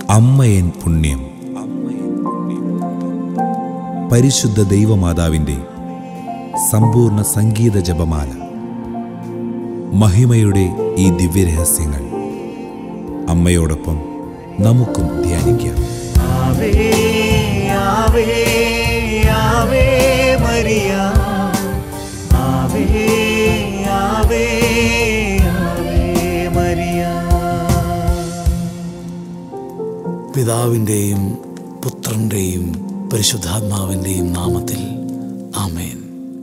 അമ്മയൻ പുണ്യം പരിശുദ്ധ ദൈവമാതാവിൻ്റെ സമ്പൂർണ്ണ സംഗീത ജപമാല മഹിമയുടെ ഈ ദിവ്യരഹസ്യങ്ങൾ അമ്മയോടൊപ്പം നമുക്കും ധ്യാനിക്കാം ആവേ ആവേ ആവേ മരിയ ആവേ ആവേ ആവേ മരിയ പിതാവിൻ്റെയും പുത്രൻ്റെയും പരിശുദ്ധാത്മാവിൻ്റെയും നാമത്തിൽ ആമേൻ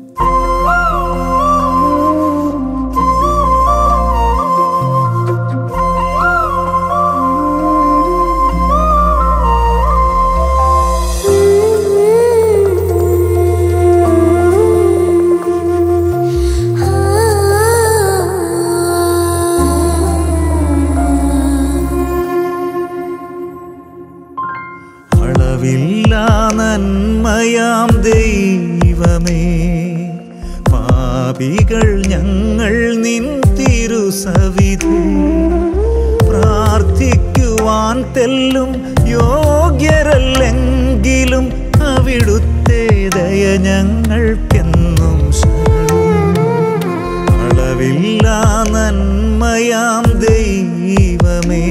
അളവില്ലാ നന്മയാം ദൈവമേ പാപികൾ ഞങ്ങൾ നിൻ തിരുസവിധി പ്രാർത്ഥിക്കുവാൻ തെല്ലും യോഗ്യരല്ലെങ്കിലും അവിടുത്തെ ദയ ഞങ്ങൾക്കെന്നും ശരണം അളവില്ലാ നന്മയാം ദൈവമേ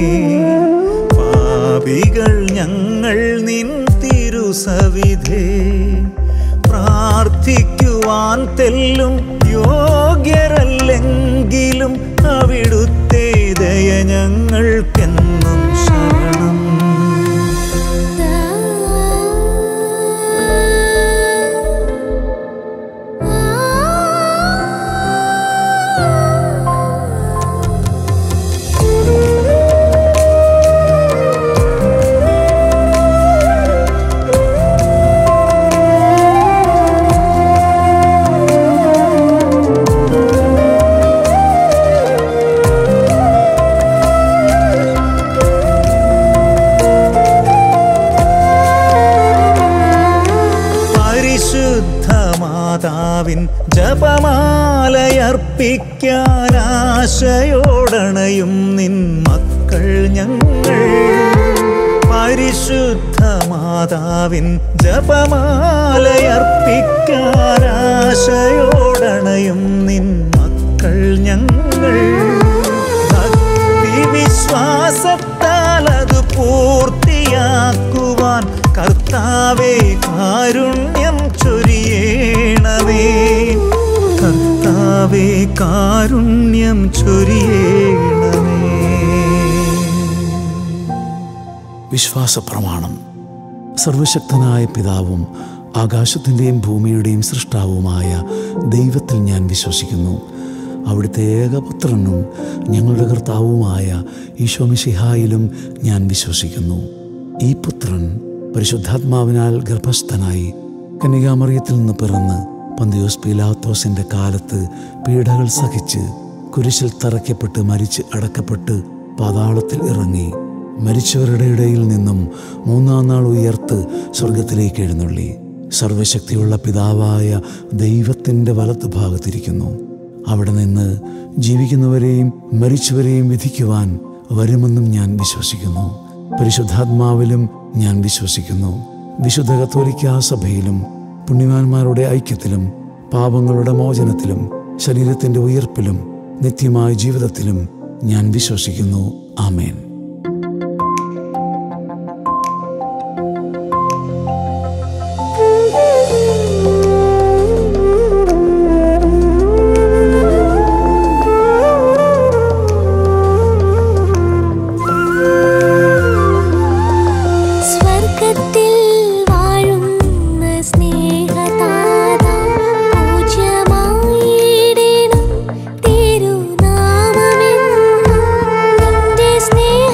പാപികൾ ഞങ്ങൾ നിൻ തിരുസവിധേ പ്രാർത്ഥിക്കുവാൻ തെല്ലും യോഗ്യരല്ലെങ്കിലും അവിടുത്തെ ദയ ഞങ്ങൾക്കെന്നും ശരണം പരിശുദ്ധ മാതാവിൻ ജപമാലയർപ്പിക്കാൻ ആശയോടണയും നിൻ മക്കൾ ഞങ്ങൾ പരിശുദ്ധ മാതാവിൻ ജപമാലയർപ്പിക്കാൻ ആശയോടണയും നിൻ മക്കൾ ഞങ്ങൾ ഭക്തി വിശ്വാസത്താൽ അത് പൂർത്തിയാക്കുവാൻ കർത്താവേ കാരുണ്യം ചൊരിയേണമേ കർത്താവേ കാരുണ്യം ചൊരിയേണമേ വിശ്വാസ പ്രമാണം സർവശക്തനായ പിതാവും ആകാശത്തിൻ്റെയും ഭൂമിയുടെയും സൃഷ്ടാവുമായ ദൈവത്തിൽ ഞാൻ വിശ്വസിക്കുന്നു അവിടുത്തെ ഏകപുത്രനും ഞങ്ങളുടെ കർത്താവുമായ ഈശോമിഷിഹായിലും ഞാൻ വിശ്വസിക്കുന്നു ഈ പുത്രൻ പരിശുദ്ധാത്മാവിനാൽ ഗർഭസ്ഥനായി കന്യകാമറിയത്തിൽ നിന്ന് പിറന്ന് പന്തിയോസ് പീലാത്തോസിന്റെ കാലത്ത് പീഡകൾ സഹിച്ച് കുരിശിൽ തറയ്ക്കപ്പെട്ട് മരിച്ച് അടക്കപ്പെട്ട് പാതാളത്തിൽ ഇറങ്ങി മരിച്ചവരുടെ ഇടയിൽ നിന്നും മൂന്നാം നാൾ ഉയർത്ത് സ്വർഗത്തിലേക്ക് എഴുന്നള്ളി സർവശക്തിയുള്ള പിതാവായ ദൈവത്തിൻ്റെ വലത്തുഭാഗത്തിരിക്കുന്നു അവിടെ നിന്ന് ജീവിക്കുന്നവരെയും മരിച്ചവരെയും വിധിക്കുവാൻ വരുമെന്നും ഞാൻ വിശ്വസിക്കുന്നു പരിശുദ്ധാത്മാവിലും ഞാൻ വിശ്വസിക്കുന്നു വിശുദ്ധ കത്തോലിക്കാ സഭയിലും പുണ്യവാന്മാരുടെ ഐക്യത്തിലും പാപങ്ങളുടെ മോചനത്തിലും ശരീരത്തിന്റെ ഉയർപ്പിലും നിത്യമായ ജീവിതത്തിലും ഞാൻ വിശ്വസിക്കുന്നു ആമേൻ സ്വർഗത്തിൽ വാഴുന്ന സ്നേഹതാത പൂജ്യമായിടേണം തിരുനാമമെന്നും നിന്റെ സ്നേഹ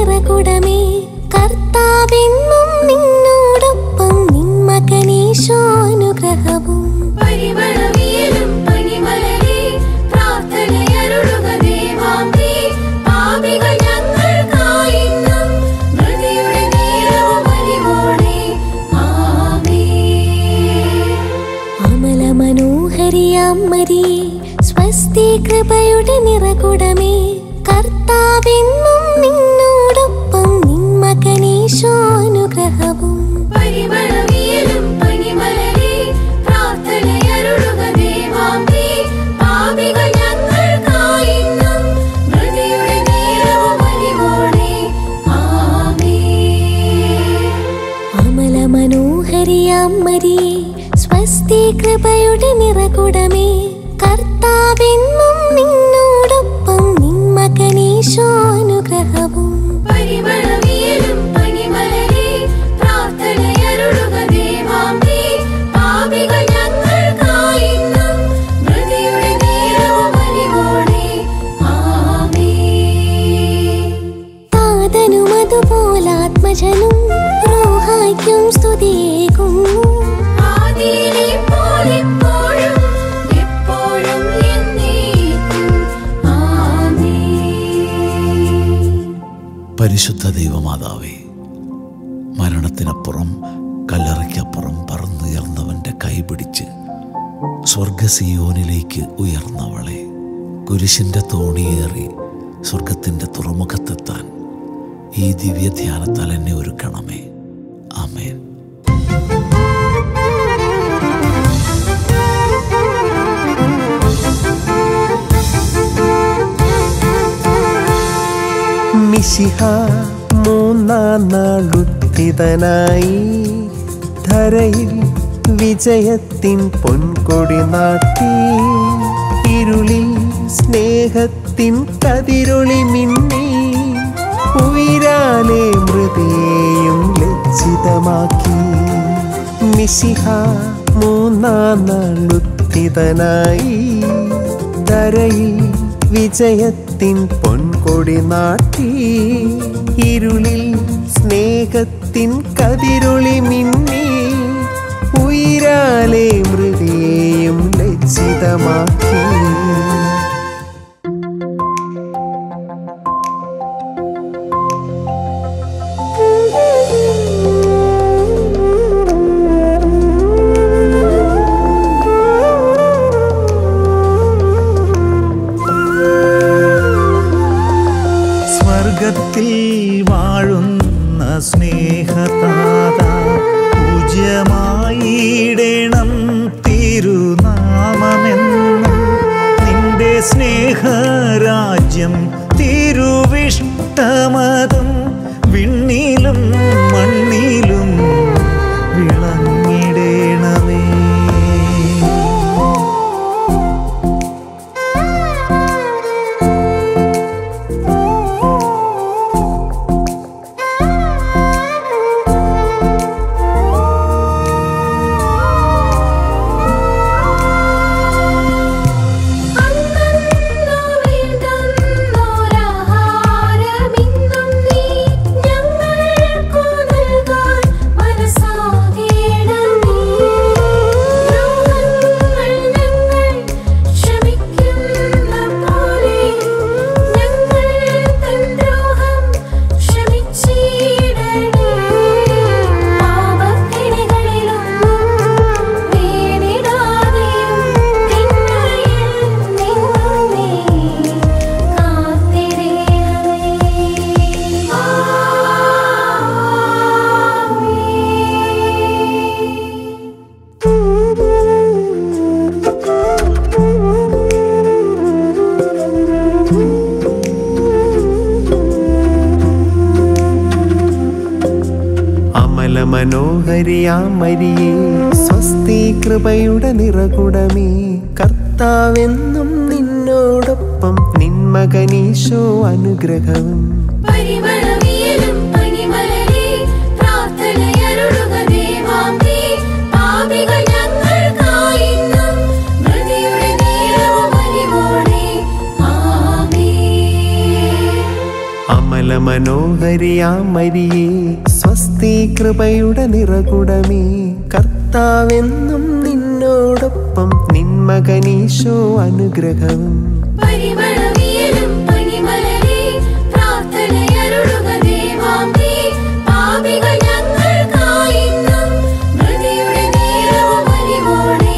നിറകുടമേ കർത്താവെന്നും നിന്നോടൊപ്പം നിൻ മകനീശോനുഗ്രഹവും പരിമളവിയലും പനിമലരെ പ്രാർത്ഥനയരുളുക ദേവാംബേ പാപികൾ ഞങ്ങൾക്കായിന്നും മൃതിയുടെ നേരവും അലിവോടെ ആമേൻ അമല മനോഹരിയാം മരിയേ സ്വസ്തി കൃപയുടെ നിറകുടമേ കർത്താവെന്നും നിന്നോടൊപ്പം നിൻ മകനീശോനുഗ്രഹവും പരിമളവിയലും പനിമലരെ പ്രാർത്ഥനയരുളുക ദേവാംബേ പാപികൾ ഞങ്ങൾക്കായിന്നും മൃതിയുടെ നേരവും അലിവോടെ ആമേൻ അമല മനോഹരിയാം മരിയേ സ്വസ്തി കൃപയുടെ നിറകുടമേ കർത്താവെന്നും നിന്നോടൊപ്പം നിൻ മകനീശോനുഗ്രഹവും പരിമളവിയലും പനിമലരെ പ്രാർത്ഥനയരുളുക ദേവാംബേ പാപികൾ ഞങ്ങൾക്കായിന്നും മൃതിയുടെ നേരവും അലിവോടെ ആമേൻ താതനും അതുപോലാത്മജനും റോഹായ്ക്കും സ്തുതിയേകുന്നു ആദിയിലെ പോലെപ്പോഴും എപ്പോഴും എന്നേക്കും ആമേൻ പരിശുദ്ധ ദൈവമാതാവേ മരണത്തിനപ്പുറം കല്ലറയ്ക്കപ്പുറം പറന്നുയർന്നവൻ്റെ കൈപിടിച്ച് സ്വർഗസിയോനിലേക്ക് ഉയർന്നവളെ കുരിശിൻ്റെ തോണിയേറി സ്വർഗത്തിൻ്റെ തുറമുഖത്തെത്താൻ ഈ ദിവ്യധ്യാനത്താൽ എന്നെ ഒരുക്കണമേ ആമേൻ മിശിഹ മൂന്നാം നാളുത്തിതനായി ധരയിൽ വിജയത്തിൻ പൊൻകൊടി നാട്ടി ഇരുളിൽ സ്നേഹത്തിൻ കതിരൊളി മിന്നി ഉയരാലെ മൃതിയെയും ലജ്ജിതമാക്കി മിശിഹ മൂന്നാം നാളുത്തിതനായി ധരയിൽ വിജയത്തിൻ പൊൻകൊടി നാട്ടി ഇരുളിൽ സ്നേഹത്തിൻ കതിരൊളി മിന്നി ഉയരാലെ മൃതിയെയും ലജ്ജിതമാക്കി സ്വർഗത്തിൽ വാഴുന്ന സ്നേഹതാത പൂജ്യമായിടണം തിരുനാമമെന്നും നിന്റെ സ്നേഹരാജ്യം തിരുവിഷ്ടമതം വിണ്ണിലും മണ്ണിലും വിളങ്ങിടേണമേ അന്നോരാഹാരമിന്നും നീ ഞങ്ങൾക്കു നൽകാൻ മനസ്സാകേണമേ. ദ്രോഹങ്ങൾ ഞങ്ങൾ ക്ഷമിക്കുന്ന പോലെ ഞങ്ങൾ തൻ ദ്രോഹം ക്ഷമിച്ചിടണേ. പാപക്കിണികളിലൊന്നും വീണിടാതെയും തിന്മയിൽ നിന്നും നീ കാത്തിടണമേ. ആമേൻ. അമല മനോഹരിയാമരിയേ സ്വസ്തി കൃപയുടെ നിറകുടമേ കർത്താവെന്നും നിന്നോടൊപ്പം നിന്മകനീശോ അനുഗ്രഹവും പരിമളവിയലും പനിമലരെ പ്രാർത്ഥനയരുളുക ദേവാംബേ പാപികൾ ഞങ്ങൾക്കായിന്നും മൃതിയുടെ നേരവും അലിവോടെ ആമേൻ അമല മനോഹരിയാം മരിയേ സ്വസ്തി കൃപയുടെ നിറകുടമേ കർത്താവെന്നും നിന്നോടൊപ്പം നിന്മകനീശോ അനുഗ്രഹവും പരിമളവിയലും പനിമലരെ പ്രാർത്ഥനയരുളുക ദേവാംബേ. പാപികൾ ഞങ്ങൾക്കായിന്നും മൃതിയുടെ നേരവും അലിവോടെ.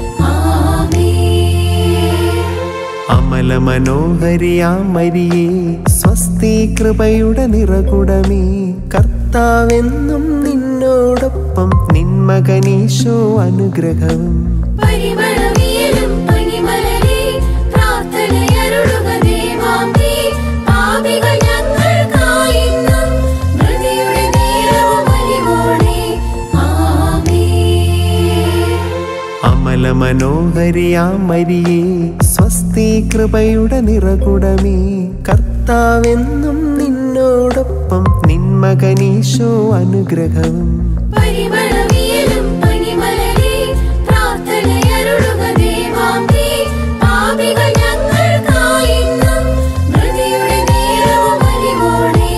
ആമേൻ. അമല മനോഹരിയാം മരിയേ സ്വസ്തി കൃപയുടെ നിറകുടമേ കർത്താവെന്നും നിന്നോടൊപ്പം നിന്മകനീശോ അനുഗ്രഹവും പരിമളവിയലും പനിമലരെ പ്രാർത്ഥനയരുളുക ദേവാംബേ. പാപികൾ ഞങ്ങൾക്കായിന്നും മൃതിയുടെ നേരവും അലിവോടെ. ആമേൻ. അമല മനോഹരിയാം മരിയേ സ്വസ്തി കൃപയുടെ നിറകുടമേ കർത്താവെന്നും നിന്നോടൊപ്പം നിന്മകനീശോ അനുഗ്രഹവും പരിമളവിയലും പനിമലരെ പ്രാർത്ഥനയരുളുക ദേവാംബേ. പാപികൾ ഞങ്ങൾക്കായിന്നും മൃതിയുടെ നേരവും അലിവോടെ.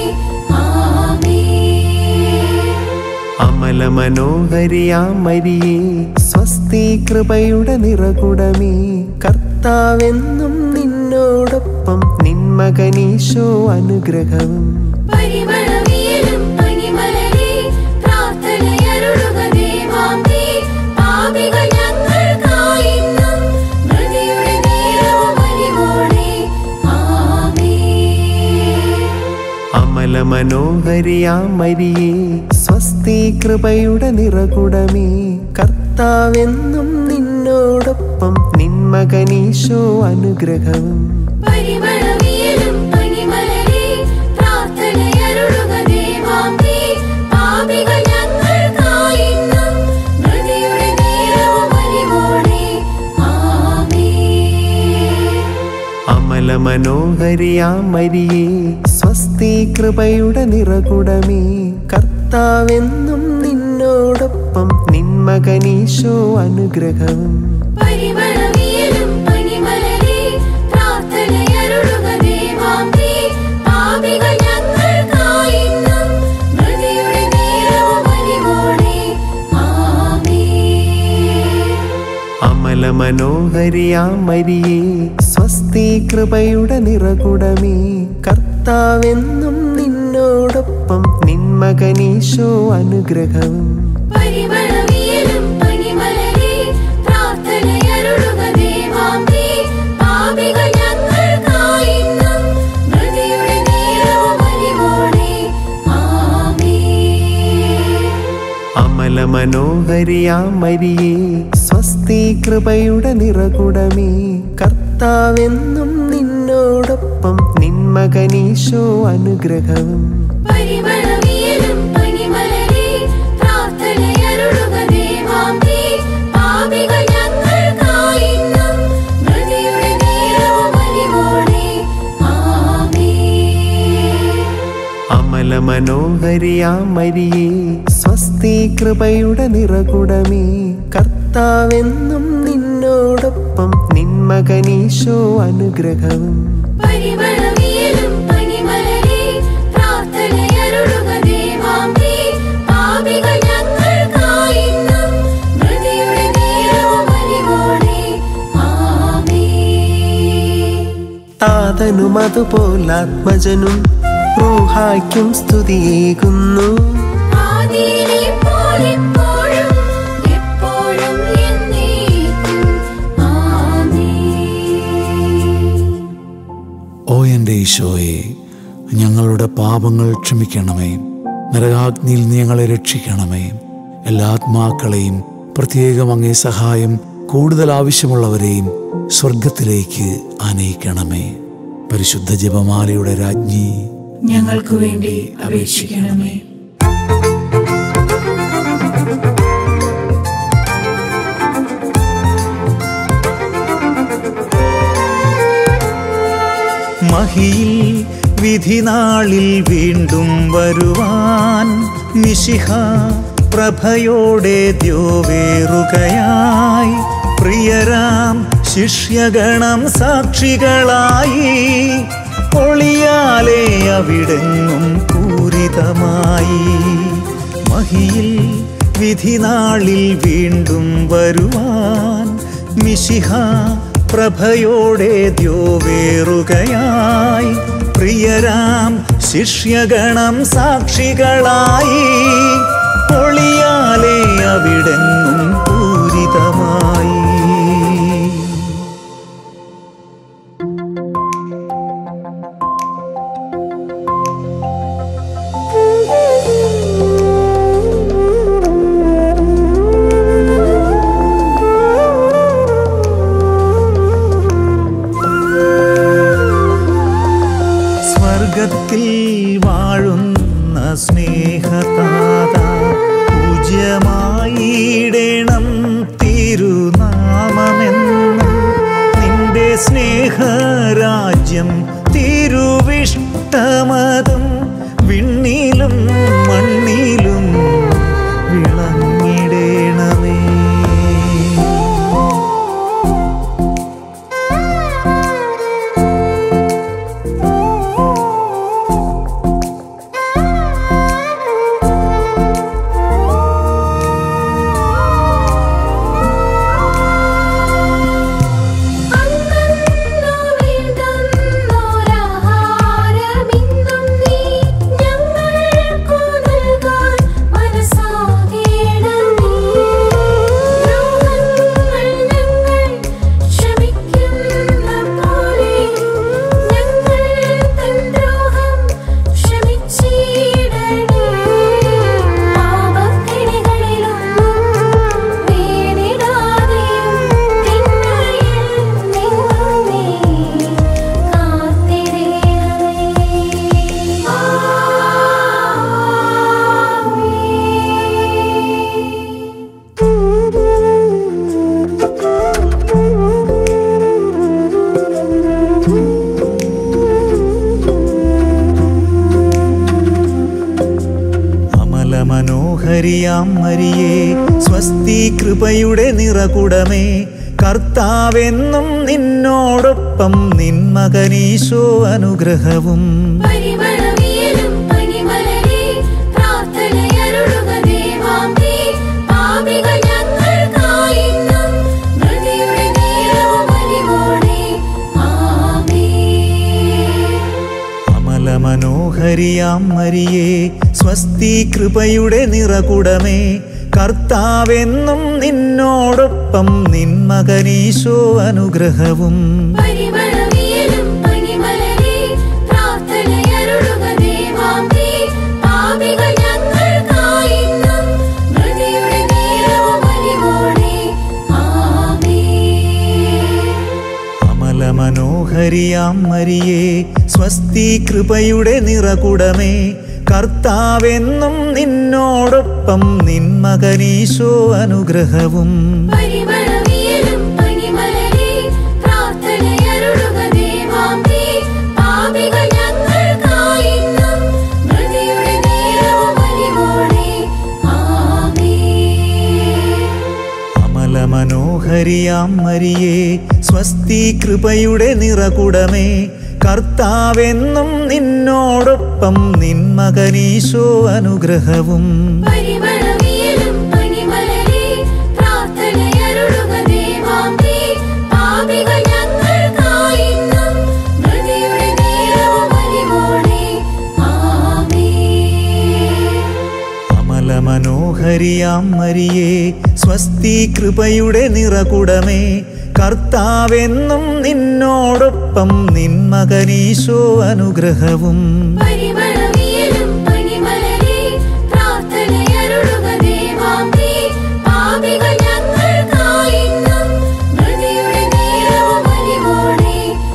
ആമേൻ. അമല മനോഹരിയാം മരിയേ സ്വസ്തി കൃപയുടെ നിറകുടമേ കർത്താവെന്നും നിന്നോടൊപ്പം നിന്മകനീശോ അനുഗ്രഹവും പരിമളവിയലും പനിമലരെ പ്രാർത്ഥനയരുളുക ദേവാംബേ. പാപികൾ ഞങ്ങൾക്കായിന്നും മൃതിയുടെ നേരവും അലിവോടെ. ആമേൻ. അമല മനോഹരിയാം മരിയേ സ്വസ്തി കൃപയുടെ നിറകുടമേ കർത്താവെന്നും നിന്നോടൊപ്പം നിന്മകനീശോ അനുഗ്രഹവും പരിമളവിയലും പനിമലരെ പ്രാർത്ഥനയരുളുക ദേവാംബേ. പാപികൾ ഞങ്ങൾക്കായിന്നും മൃതിയുടെ നേരവും അലിവോടെ. ആമേൻ. അമല മനോഹരിയാം മരിയേ സ്വസ്തി കൃപയുടെ നിറകുടമേ കർത്താവെന്നും നിന്നോടൊപ്പം നിന്മകനീശോ അനുഗ്രഹവും പരിമളവിയലും പനിമലരെ പ്രാർത്ഥനയരുളുക ദേവാംബേ. പാപികൾ ഞങ്ങൾക്കായിന്നും മൃതിയുടെ നേരവും അലിവോടെ. ആമേൻ. അമല മനോഹരിയാം മരിയേ സ്വസ്തി കൃപയുടെ നിറകുടമേ കർത്താവെന്നും നിന്നോടൊപ്പം നിന്മകനീശോ അനുഗ്രഹവും പരിമളവിയലും പനിമലരെ പ്രാർത്ഥനയരുളുക ദേവാംബേ. പാപികൾ ഞങ്ങൾക്കായിന്നും മൃതിയുടെ നേരവും അലിവോടെ. ആമേൻ. അമല മനോഹരിയാം മരിയേ സ്വസ്തി കൃപയുടെ നിറകുടമേ കർത്താവെന്നും നിന്നോടൊപ്പം നിന്മകനീശോ അനുഗ്രഹവും പരിമളവിയലും പനിമലരെ പ്രാർത്ഥനയരുളുക ദേവാംബേ. പാപികൾ ഞങ്ങൾക്കായിന്നും മൃതിയുടെ നേരവും അലിവോടെ. ആമേൻ. അമല മനോഹരിയാം മരിയേ സ്വസ്തി കൃപയുടെ നിറകുടമേ കർത്താവെന്നും നിന്നോടൊപ്പം നിന്മകനീശോ അനുഗ്രഹവും പരിമളവിയലും പനിമലരെ പ്രാർത്ഥനയരുളുക ദേവാംബേ. പാപികൾ ഞങ്ങൾക്കായിന്നും മൃതിയുടെ നേരവും അലിവോടെ. ആമേൻ. താതനും അതുപോലാത്മജനും റൂഹായ്ക്കും സ്തുതിയേകുന്നു ആദിയിലെ പോലെപ്പോഴും എപ്പോഴും എന്നേക്കും. ആമേൻ. ഓ എൻ്റെ ഈശോയെ ഞങ്ങളുടെ പാപങ്ങൾ ക്ഷമിക്കണമേ നരകാഗ്നിയിൽ നീ ഞങ്ങളെ രക്ഷിക്കണമേ എല്ലാ ആത്മാക്കളെയും പ്രത്യേകം അങ്ങേ സഹായം കൂടുതൽ ആവശ്യമുള്ളവരെയും സ്വർഗത്തിലേക്ക് ആനയിക്കണമേ പരിശുദ്ധ ജപമാലയുടെ രാജ്ഞി ഞങ്ങൾക്ക് വേണ്ടി അപേക്ഷിക്കണമേ മഹിയിൽ വിധിനാളിൽ വീണ്ടും വരുവാൻ മിശിഹ പ്രഭയോടെ ദ്യോവേറുകയായി പ്രിയരാം ശിഷ്യഗണം സാക്ഷികളായി ഒളിയാലേ അവിടെങ്ങും പൂരിതമായി മഹിയിൽ വിധിനാളിൽ വീണ്ടും വരുവാൻ മിശിഹ പ്രഭയോടെ ദ്യോവേറുകയായി പ്രിയരാം ശിഷ്യഗണം സാക്ഷികളായി ഒളിയാലേ അവിടെങ്ങും പൂരിതമായി സ്വർഗത്തിൽ വാഴുന്ന സ്നേഹതാത പൂജ്യമായിടണം തിരുനാമമെന്നും നിന്റെ സ്നേഹരാജ്യം തിരുവിഷ്ടമതം വിണ്ണിലും മണ്ണിലും വിളങ്ങിടേണമേ ാഹാരമിന്നും നീ ഞങ്ങൾക്കു നൽകാൻ മനസ്സാകേണമേ ദ്രോഹങ്ങൾ ഞങ്ങൾ ക്ഷമിക്കുന്ന പോലെ ഞങ്ങൾ തൻ ദ്രോഹം ക്ഷമിച്ചിടണേ പാപക്കിണികളിലൊന്നും വീണിടാതെയും തിന്മയിൽ നിന്നും നീ അമല മനോഹരിയാം മരിയേ സ്വസ്തി കൃപയുടെ നിറകുടമേ കർത്താവെന്നും നിന്നോടൊപ്പം നിൻ മകനീശോ അനുഗ്രഹവും പരിമളവിയലും പനിമലരെ പ്രാർത്ഥനയരുളുക ദേവാംബേ. പാപികൾ ഞങ്ങൾക്കായിന്നും മൃതിയുടെ നേരവും അലിവോടെ. ആമേൻ. അമല മനോഹരിയാം മരിയേ സ്വസ്തി കൃപയുടെ നിറകുടമേ കർത്താവെന്നും നിന്നോടൊപ്പം നിൻ മകനീശോ അനുഗ്രഹവും പരിമളവിയലും പനിമലരെ പ്രാർത്ഥനയരുളുക ദേവാംബേ. പാപികൾ ഞങ്ങൾക്കായിന്നും മൃതിയുടെ നേരവും അലിവോടെ. ആമേൻ. അമല മനോഹരിയാം മരിയേ സ്വസ്തി കൃപയുടെ നിറകുടമേ കർത്താവെന്നും നിന്നോടൊപ്പം നിൻ മകനീശോ അനുഗ്രഹവും പരിമളവിയലും പനിമലരെ പ്രാർത്ഥനയരുളുക ദേവാംബേ. പാപികൾ ഞങ്ങൾക്കായിന്നും മൃതിയുടെ നേരവും അലിവോടെ. ആമേൻ. അമല മനോഹരിയാം മരിയേ സ്വസ്തി കൃപയുടെ നിറകുടമേ കർത്താവെന്നും നിന്നോടൊപ്പം നിൻ മകനീശോ അനുഗ്രഹവും പരിമളവിയലും പനിമലരെ പ്രാർത്ഥനയരുളുക ദേവാംബേ. പാപികൾ ഞങ്ങൾക്കായിന്നും മൃതിയുടെ നേരവും അലിവോടെ. ആമേൻ. അമല മനോഹരിയാം മരിയേ സ്വസ്തി കൃപയുടെ നിറകുടമേ കർത്താവെന്നും നിന്നോടൊപ്പം നിൻ മകനീശോ അനുഗ്രഹവും പരിമളവിയലും പനിമലരെ പ്രാർത്ഥനയരുളുക ദേവാംബേ. പാപികൾ ഞങ്ങൾക്കായിന്നും മൃതിയുടെ നേരവും അലിവോടെ.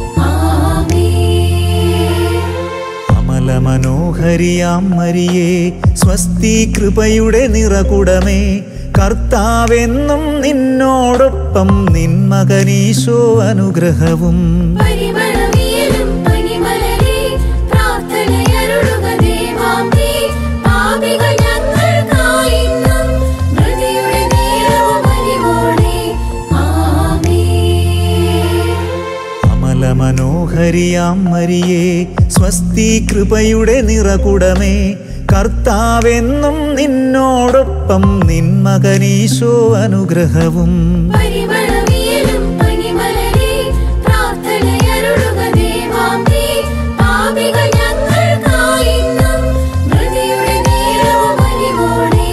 ആമേൻ. അമല മനോഹരിയാം മരിയേ സ്വസ്തി കൃപയുടെ നിറകുടമേ കർത്താവെന്നും നിന്നോടൊപ്പം നിൻ മകനീശോ അനുഗ്രഹവും പരിമളവിയലും പനിമലരെ പ്രാർത്ഥനയരുളുക ദേവാംബേ. പാപികൾ ഞങ്ങൾക്കായിന്നും മൃതിയുടെ നേരവും അലിവോടെ. ആമേൻ. അമല മനോഹരി മനോഹരിയാം മരിയേ സ്വസ്തി കൃപയുടെ നിറകുടമേ കർത്താവെന്നും നിന്നോടൊപ്പം നിൻ മകനീശോ അനുഗ്രഹവും പരിമളവിയലും പനിമലരെ പ്രാർത്ഥനയരുളുക ദേവാംബേ. പാപികൾ ഞങ്ങൾക്കായിന്നും മൃതിയുടെ നേരവും അലിവോടെ.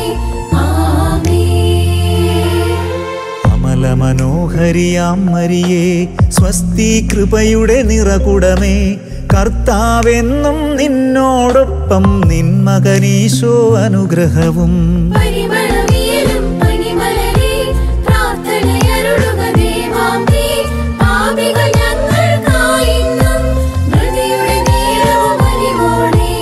ആമേൻ. അമല മനോഹരിയാം മരിയേ സ്വസ്തി കൃപയുടെ നിറകുടമേ കർത്താവെന്നും നിന്നോടൊപ്പം നിൻ മകനീശോ അനുഗ്രഹവും പരിമളവിയലും പനിമലരെ പ്രാർത്ഥനയരുളുക ദേവാംബേ. പാപികൾ ഞങ്ങൾക്കായിന്നും മൃതിയുടെ നേരവും അലിവോടെ.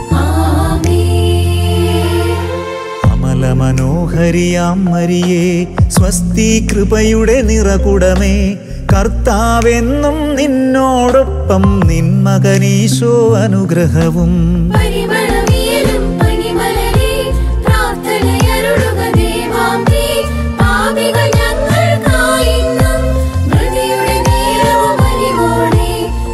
ആമേൻ. അമല മനോഹരിയാം മരിയേ സ്വസ്തി കൃപയുടെ നിറകുടമേ കർത്താവെന്നും നിന്നോടൊപ്പം നിൻ മകനീശോ അനുഗ്രഹവും പരിമളവിയലും പനിമലരെ പ്രാർത്ഥനയരുളുക ദേവാംബേ. പാപികൾ ഞങ്ങൾക്കായിന്നും മൃതിയുടെ നേരവും അലിവോടെ.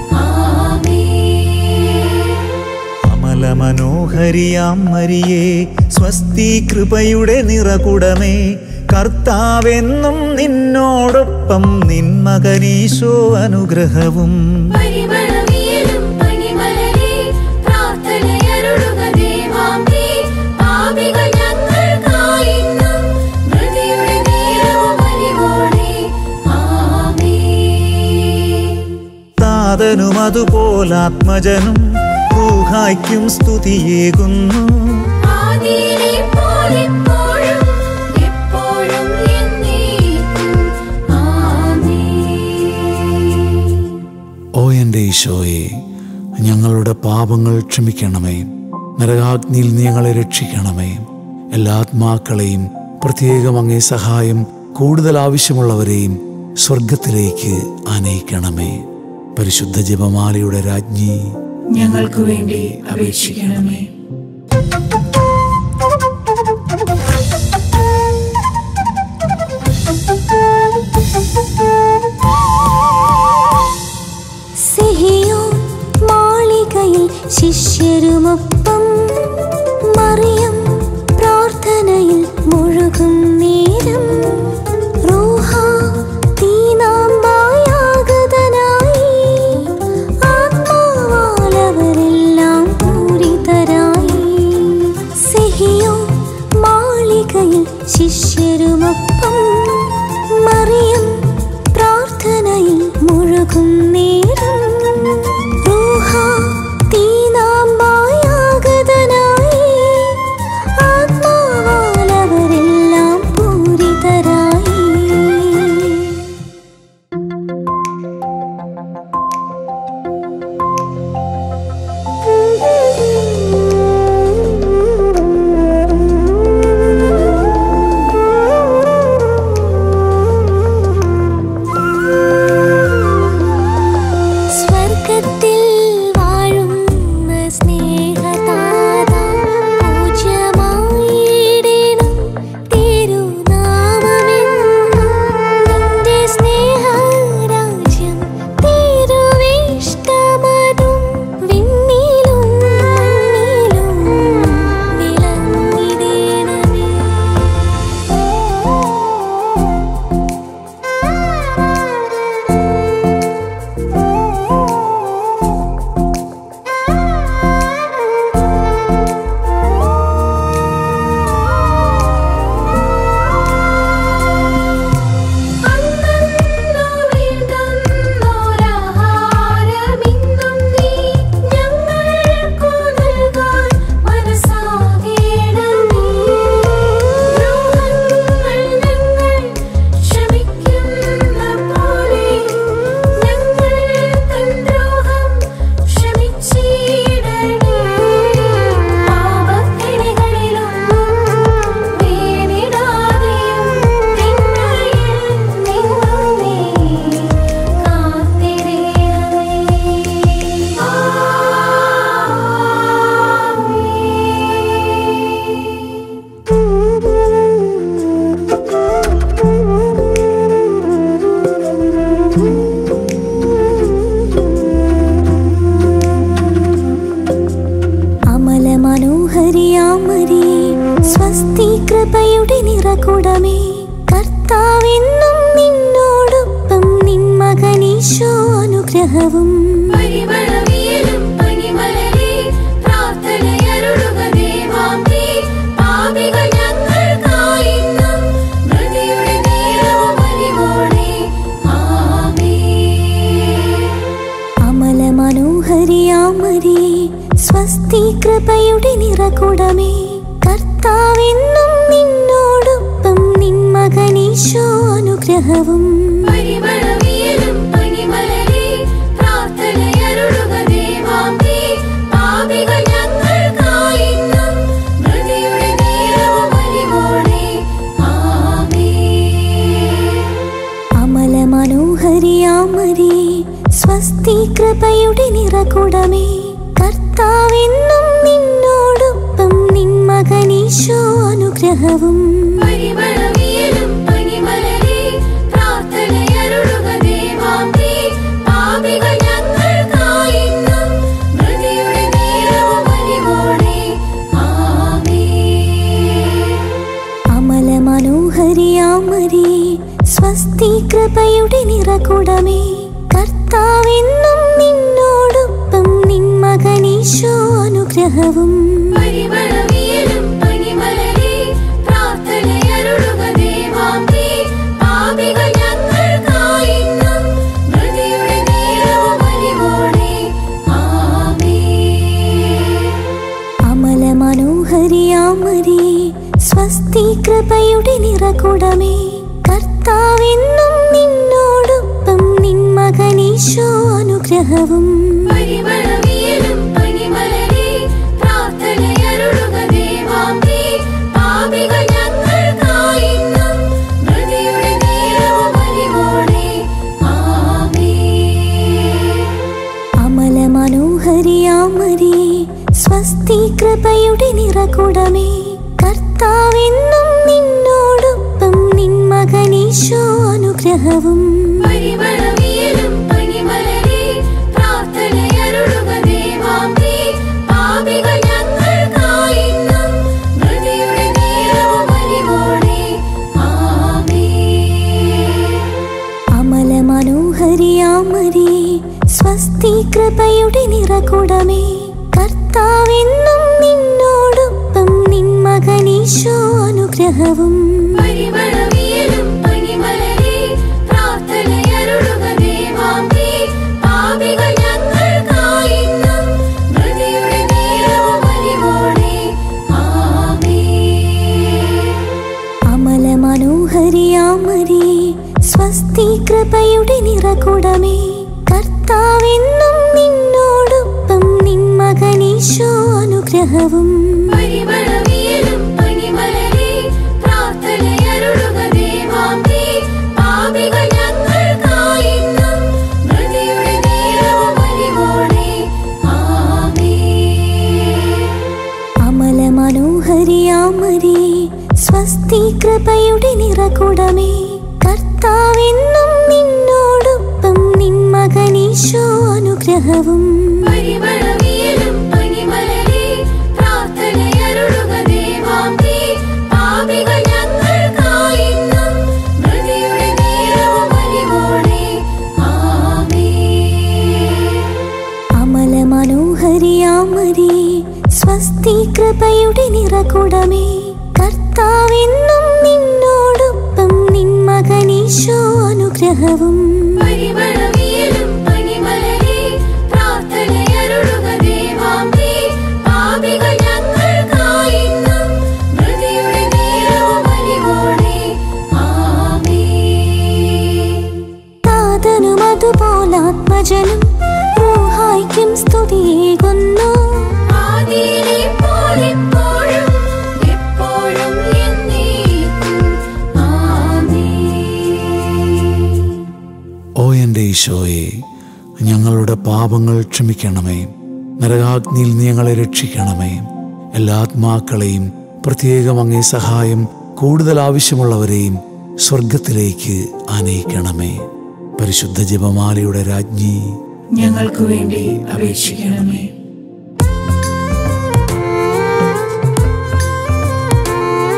ആമേൻ. അമല മനോഹരിയാം മരിയേ സ്വസ്തി കൃപയുടെ നിറകുടമേ കർത്താവെന്നും നിന്നോടൊപ്പം നിൻ മകനീശോ അനുഗ്രഹവും പരിമളവിയലും പനിമലരെ പ്രാർത്ഥനയരുളുക ദേവാംബേ. പാപികൾ ഞങ്ങൾക്കായിന്നും മൃതിയുടെ നേരവും അലിവോടെ. ആമേൻ. താതനും അതുപോലാത്മജനും റൂഹായ്ക്കും സ്തുതിയേകുന്നു ആദിയിലെ പോലെപ്പോഴും എപ്പോഴും എന്നേക്കും. ആമേൻ. ഓ എൻ്റെ ഈശോയെ ഞങ്ങളുടെ പാപങ്ങൾ ക്ഷമിക്കണമേ നരകാഗ്നിയിൽ നീ ഞങ്ങളെ രക്ഷിക്കണമേ എല്ലാ ആത്മാക്കളെയും പ്രത്യേകം അങ്ങേ സഹായം കൂടുതൽ ആവശ്യമുള്ളവരെയും സ്വർഗത്തിലേക്ക് ആനയിക്കണമേ പരിശുദ്ധ ജപമാലയുടെ രാജ്ഞി ഞങ്ങൾക്ക് വേണ്ടി അപേക്ഷിക്കണമേ സിഹിയോ മാളികയിൽ ശിഷ്യരുമൊപ്പം മറിയം പ്രാർത്ഥനയിൽ മുഴുകും നേരം റൂഹ തീനാമ്പായാഗതനായി ആത്മാവാലവരെല്ലാം പൂരിതരായി സിഹിയോ മാളികയിൽ ശിഷ്യരുമൊപ്പം മറിയം പ്രാർത്ഥനയിൽ മുഴുകും നേരം റൂഹ തീനാമ്പായാഗതനായി ആത്മാവാലവരെല്ലാം പൂരിതരായി സ്വസ്തി കൃപയുടെ നിറകുടമേ കർത്താവെന്നും നിന്നോടൊപ്പം നിൻ മകനീശോ അനുഗ്രഹവും പരിമളവിയലും പനിമലരെ പ്രാർത്ഥനയരുളുക ദേവാംബേ. പാപികൾ ഞങ്ങൾക്കായിന്നും മൃതിയുടെ നേരവും അലിവോടെ. ആമേൻ. അമല മനോഹരിയാമരിയേ സ്വസ്തി കൃപയുടെ നിറകുടമേ കർത്താവെന്നും നിന്നോടൊപ്പം നിൻ മകനീശോ അനുഗ്രഹവും പരിമളവിയലും പനിമലരെ പ്രാർത്ഥനയരുളുക ദേവാംബേ. പാപികൾ ഞങ്ങൾക്കായിന്നും മൃതിയുടെ നേരവും അലിവോടെ. ആമേൻ. അമല മനോഹരിയാമരിയേ സ്വസ്തി കൃപയുടെ നിറകുടമേ കർത്താവെന്നും നിന്നോടൊപ്പം നിൻ മകനീശോ അനുഗ്രഹവും പരിമളവിയലും പനിമലരെ പ്രാർത്ഥനയരുളുക ദേവാംബേ. പാപികൾ ഞങ്ങൾക്കായിന്നും മൃതിയുടെ നേരവും അലിവോടെ. ആമേൻ. അമല മനോഹരിയാമരിയേ സ്വസ്തി കൃപയുടെ നിറകുടമേ കർത്താവെന്നും നിന്നോടൊപ്പം നിൻ മകനീശോ അനുഗ്രഹവും പരിമളവിയലും പനിമലരെ പ്രാർത്ഥനയരുളുക ദേവാംബേ. പാപികൾ ഞങ്ങൾക്കായിന്നും മൃതിയുടെ നേരവും അലിവോടെ. ആമേൻ. അമല മനോഹരിയാമരിയേ സ്വസ്തി കൃപയുടെ നിറകുടമേ കർത്താവെന്നും നിന്നോടൊപ്പം നിൻ മകനീശോ അനുഗ്രഹവും പരിമളവിയലും പനിമലരെ പ്രാർത്ഥനയരുളുക ദേവാംബേ. പാപികൾ ഞങ്ങൾക്കായിന്നും മൃതിയുടെ നേരവും അലിവോടെ. ആമേൻ. അമല മനോഹരിയാമരിയേ സ്വസ്തി കൃപയുടെ നിറകുടമേ കർത്താവെന്നും നിന്നോടൊപ്പം നിൻ മകനീശോ അനുഗ്രഹവും പരിമളവിയലും പനിമലരെ പ്രാർത്ഥനയരുളുക ദേവാംബേ. പാപികൾ ഞങ്ങൾക്കായിന്നും മൃതിയുടെ നേരവും അലിവോടെ. ആമേൻ. അമല മനോഹരിയാമരിയേ സ്വസ്തി കൃപയുടെ നിറകുടമേ കർത്താവെന്നും നിന്നോടൊപ്പം നിൻ മകനീശോ അനുഗ്രഹവും പരിമളവിയലും പനിമലരെ പ്രാർത്ഥനയരുളുക ദേവാംബേ. പാപികൾ ഞങ്ങൾക്കായിന്നും മൃതിയുടെ നേരവും അലിവോടെ. ആമേൻ. അമല മനോഹരിയാമരിയേ സ്വസ്തി കൃപയുടെ നിറകുടമേ കർത്താവെന്നും നിന്നോടൊപ്പം നിൻ മകനീശോ അനുഗ്രഹവും പരിമളവിയലും പനിമലരെ പ്രാർത്ഥനയരുളുക ദേവാംബേ. പാപികൾ ഞങ്ങൾക്കായിന്നും മൃതിയുടെ നേരവും അലിവോടെ. ആമേൻ. അമല മനോഹരിയാമരിയേ സ്വസ്തി കൃപയുടെ നിറകുടമേ കർത്താവെന്നും നിന്നോടൊപ്പം നിൻ മകനീശോ അനുഗ്രഹവും പരിമളവിയലും പനിമലരെ പ്രാർത്ഥനയരുളുക ദേവാംബേ. പാപികൾ ഞങ്ങൾക്കായിന്നും മൃതിയുടെ നേരവും അലിവോടെ. ആമേൻ. അമല മനോഹരിയാമരിയേ സ്വസ്തി കൃപയുടെ നിറകുടമേ കർത്താവെന്നും നിന്നോടൊപ്പം നിൻ മകനീശോ അനുഗ്രഹവും പരിമളവിയലും പനിമലരെ പ്രാർത്ഥനയരുളുക ദേവാംബേ. പാപികൾ ഞങ്ങൾക്കായിന്നും മൃതിയുടെ നേരവും അലിവോടെ. ആമേൻ. താതനും അതുപോലാത്മജനും റൂഹായ്ക്കും സ്തുതിയേകുന്നു ആദിയിലെ പോലെപ്പോഴും എപ്പോഴും എന്നേക്കും. ആമേൻ. ഓ എൻ്റെ ഈശോയെ ഞങ്ങളുടെ പാപങ്ങൾ ക്ഷമിക്കണമേ നരകാഗ്നിയിൽ നീ ഞങ്ങളെ രക്ഷിക്കണമേ എല്ലാ ആത്മാക്കളെയും പ്രത്യേകം അങ്ങേ സഹായം കൂടുതൽ ആവശ്യമുള്ളവരെയും സ്വർഗത്തിലേക്ക് ആനയിക്കണമേ പരിശുദ്ധ ജപമാലയുടെ രാജ്ഞി ഞങ്ങൾക്ക് വേണ്ടി അപേക്ഷിക്കണമേ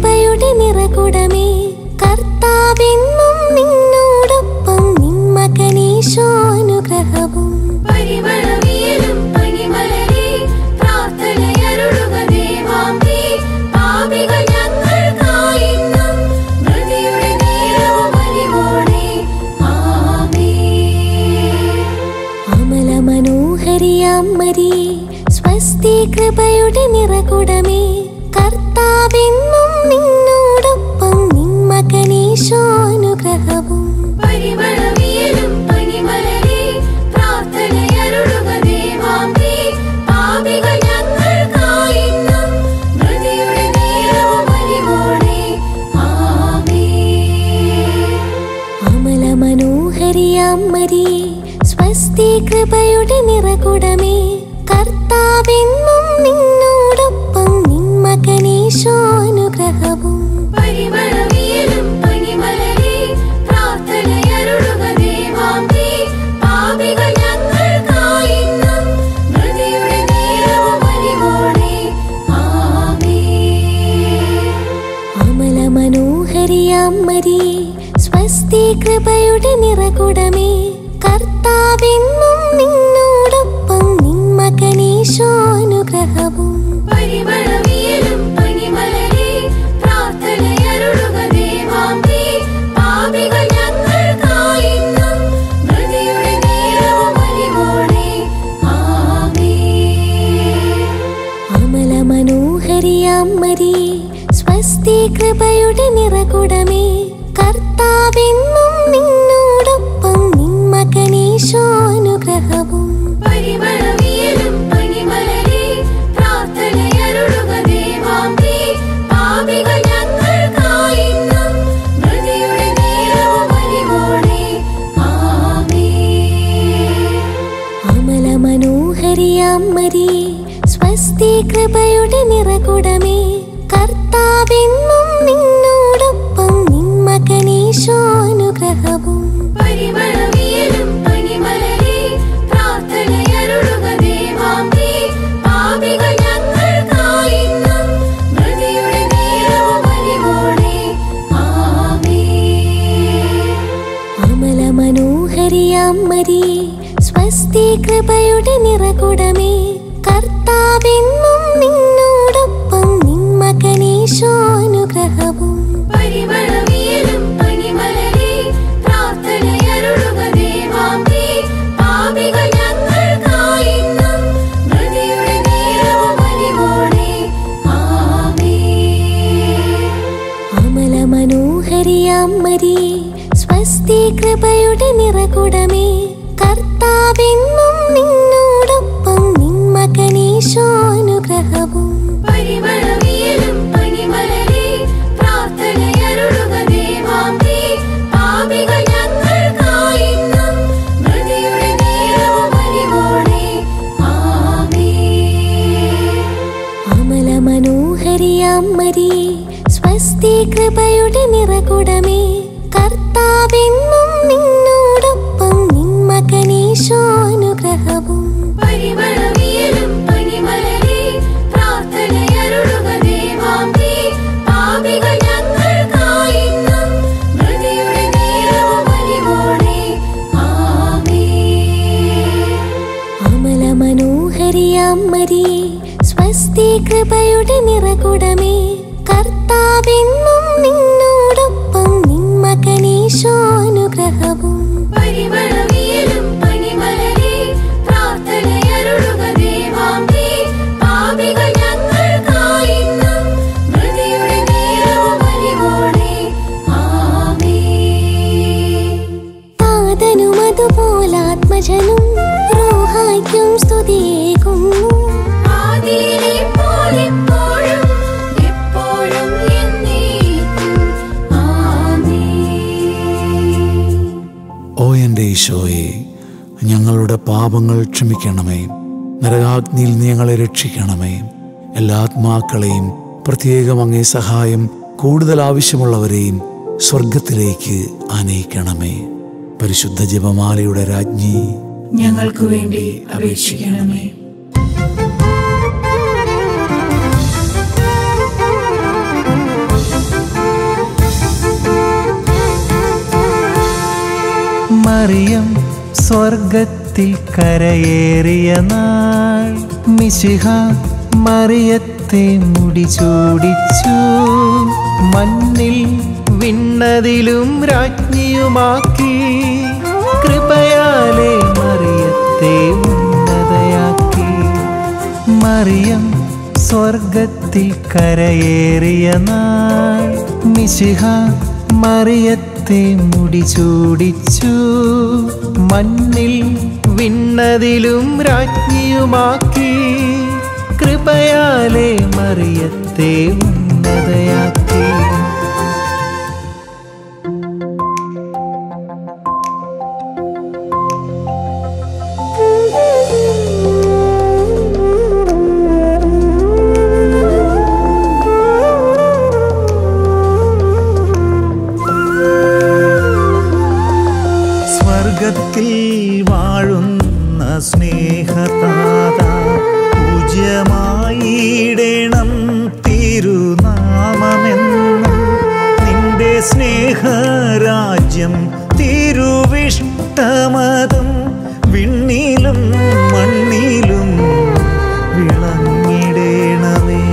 കൃപയുടെ നിറകുടമേ കർത്താവെന്നും നിന്നോടൊപ്പം നിൻ മകനീശോ അനുഗ്രഹവും പരിമളവിയലും പനിമലരെ പ്രാർത്ഥനയരുളുക ദേവാംബേ. പാപികൾ ഞങ്ങൾക്കായിന്നും മൃതിയുടെ നേരവും അലിവോടെ. ആമേൻ. അമല മനോഹരിയാം മരിയേ സ്വസ്തി കൃപയുടെ നിറകുടമേ കർത്താവെന്നും നിന്നോടൊപ്പം നിൻ മകനീശോ അനുഗ്രഹവും പരിമളവിയലും പനിമലരെ പ്രാർത്ഥനയരുളുക ദേവാംബേ. പാപികൾ ഞങ്ങൾക്കായിന്നും മൃതിയുടെ നേരവും അലിവോടെ. ആമേൻ. അമല മനോഹരിയാം മരിയേ സ്വസ്തി കൃപയുടെ നിറകുടമേ കർത്താവെന്നും നിന്നോടൊപ്പം നിൻ മകനീശോ അനുഗ്രഹവും പരിമളവിയലും പനിമലരെ പ്രാർത്ഥനയരുളുക ദേവാംബേ. പാപികൾ ഞങ്ങൾക്കായിന്നും മൃതിയുടെ നേരവും അലിവോടെ. ആമേൻ. അമല മനോഹരിയാം മരിയേ സ്വസ്തി കൃപയുടെ നിറകുടമേ കർത്താവെന്നും നിന്നോടൊപ്പം നിൻ മകനീശോ അനുഗ്രഹവും പരിമളവിയലും പനിമലരെ പ്രാർത്ഥനയരുളുക ദേവാംബേ. പാപികൾ ഞങ്ങൾക്കായിന്നും മൃതിയുടെ നേരവും അലിവോടെ. ആമേൻ. അമല മനോഹരിയാം മരിയേ സ്വസ്തി കൃപയുടെ നിറകുടമേ കർത്താവെന്നും നിന്നോടൊപ്പം നിൻ മകനീശോ അനുഗ്രഹവും പരിമളവിയലും പനിമലരെ പ്രാർത്ഥനയരുളുക ദേവാംബേ. പാപികൾ ഞങ്ങൾക്കായിന്നും മൃതിയുടെ നേരവും അലിവോടെ. ആമേൻ. അമല മനോഹരിയാം മരിയേ സ്വസ്തി കൃപയുടെ നിറകുടമേ കർത്താവെന്നും നിന്നോടൊപ്പം നിൻ മകനീശോ അനുഗ്രഹവും പരിമളവിയലും പനിമലരെ പ്രാർത്ഥനയരുളുക ദേവാംബേ. പാപികൾ ഞങ്ങൾക്കായിന്നും മൃതിയുടെ നേരവും അലിവോടെ. ആമേൻ. അമല മനോഹരിയാം മരിയേ സ്വസ്തി കൃപയുടെ നിറകുടമേ കർത്താവെന്നും നിന്നോടൊപ്പം നിൻ മകനീശോ അനുഗ്രഹവും പരിമളവിയലും പനിമലരെ പ്രാർത്ഥനയരുളുക ദേവാംബേ. പാപികൾ ഞങ്ങൾക്കായിന്നും മൃതിയുടെ നേരവും അലിവോടെ. ആമേൻ. അമല മനോഹരിയാം മരിയേ സ്വസ്തി കൃപയുടെ നിറകുടമേ കർത്താവെന്നും നിന്നോടൊപ്പം നിൻ മകനീശോ അനുഗ്രഹവും പരിമളവിയലും പനിമലരെ പ്രാർത്ഥനയരുളുക ദേവാംബേ. പാപികൾ ഞങ്ങൾക്കായിന്നും മൃതിയുടെ നേരവും അലിവോടെ. ആമേൻ. അമല മനോഹരിയാം മരിയേ സ്വസ്തി കൃപയുടെ നിറകുടമേ കർത്താവെന്നും നിന്നോടൊപ്പം നിൻ മകനീശോ അനുഗ്രഹവും പരിമളവിയലും പനിമലരെ പ്രാർത്ഥനയരുളുക ദേവാംബേ. പാപികൾ ഞങ്ങൾക്കായിന്നും മൃതിയുടെ നേരവും അലിവോടെ. ആമേൻ. അമല മനോഹരിയാം മരിയേ സ്വസ്തി കൃപയുടെ നിറകുടമേ കർത്താവെന്നും നിന്നോടൊപ്പം നിൻ മകനീശോ അനുഗ്രഹവും പരിമളവിയലും പനിമലരെ പ്രാർത്ഥനയരുളുക ദേവാംബേ. പാപികൾ ഞങ്ങൾക്കായിന്നും മൃതിയുടെ നേരവും അലിവോടെ. ആമേൻ. താതനും അതുപോലാത്മജനും റോഹായ്ക്കും സ്തുതിയേകുന്നു ആദിയിലെ പോലെപ്പോഴും എപ്പോഴും എന്നേക്കും. ആമേൻ. ഓ എൻ്റെ ഈശോയെ ഞങ്ങളുടെ പാപങ്ങൾ ക്ഷമിക്കണമേ നരകാഗ്നിയിൽ നീ ഞങ്ങളെ രക്ഷിക്കണമേ എല്ലാ ആത്മാക്കളെയും പ്രത്യേകം അങ്ങേ സഹായം കൂടുതൽ ആവശ്യമുള്ളവരെയും സ്വർഗത്തിലേക്ക് ആനയിക്കണമേ പരിശുദ്ധ ജപമാലയുടെ രാജ്ഞി ഞങ്ങൾക്ക് വേണ്ടി അപേക്ഷിക്കണമേ മറിയം സ്വർഗത്തിൽ കരയേറിയ നാൾ മിശിഹ മറിയത്തെ മുടിചൂടിച്ചു മണ്ണിൽ വിണ്ണതിലും രാജ്ഞിയുമാക്കി കൃപയാലെ മറിയത്തെ ഉന്നതയാക്കി മറിയം സ്വർഗത്തിൽ കരയേറിയ നാൾ മിശിഹ മറിയത്തെ മുടിചൂടിച്ചു മണ്ണിൽ വിണ്ണതിലും രാജ്ഞിയുമാക്കി കൃപയാലെ മറിയത്തെ ഉന്നതയാക്കി സ്വർഗത്തിൽ വാഴുന്ന സ്നേഹതാത പൂജ്യമായിടണം തിരുനാമമെന്നും നിന്റെ സ്നേഹരാജ്യം തിരുവിഷ്ടമതം വിണ്ണിലും മണ്ണിലും വിളങ്ങിടേണമേ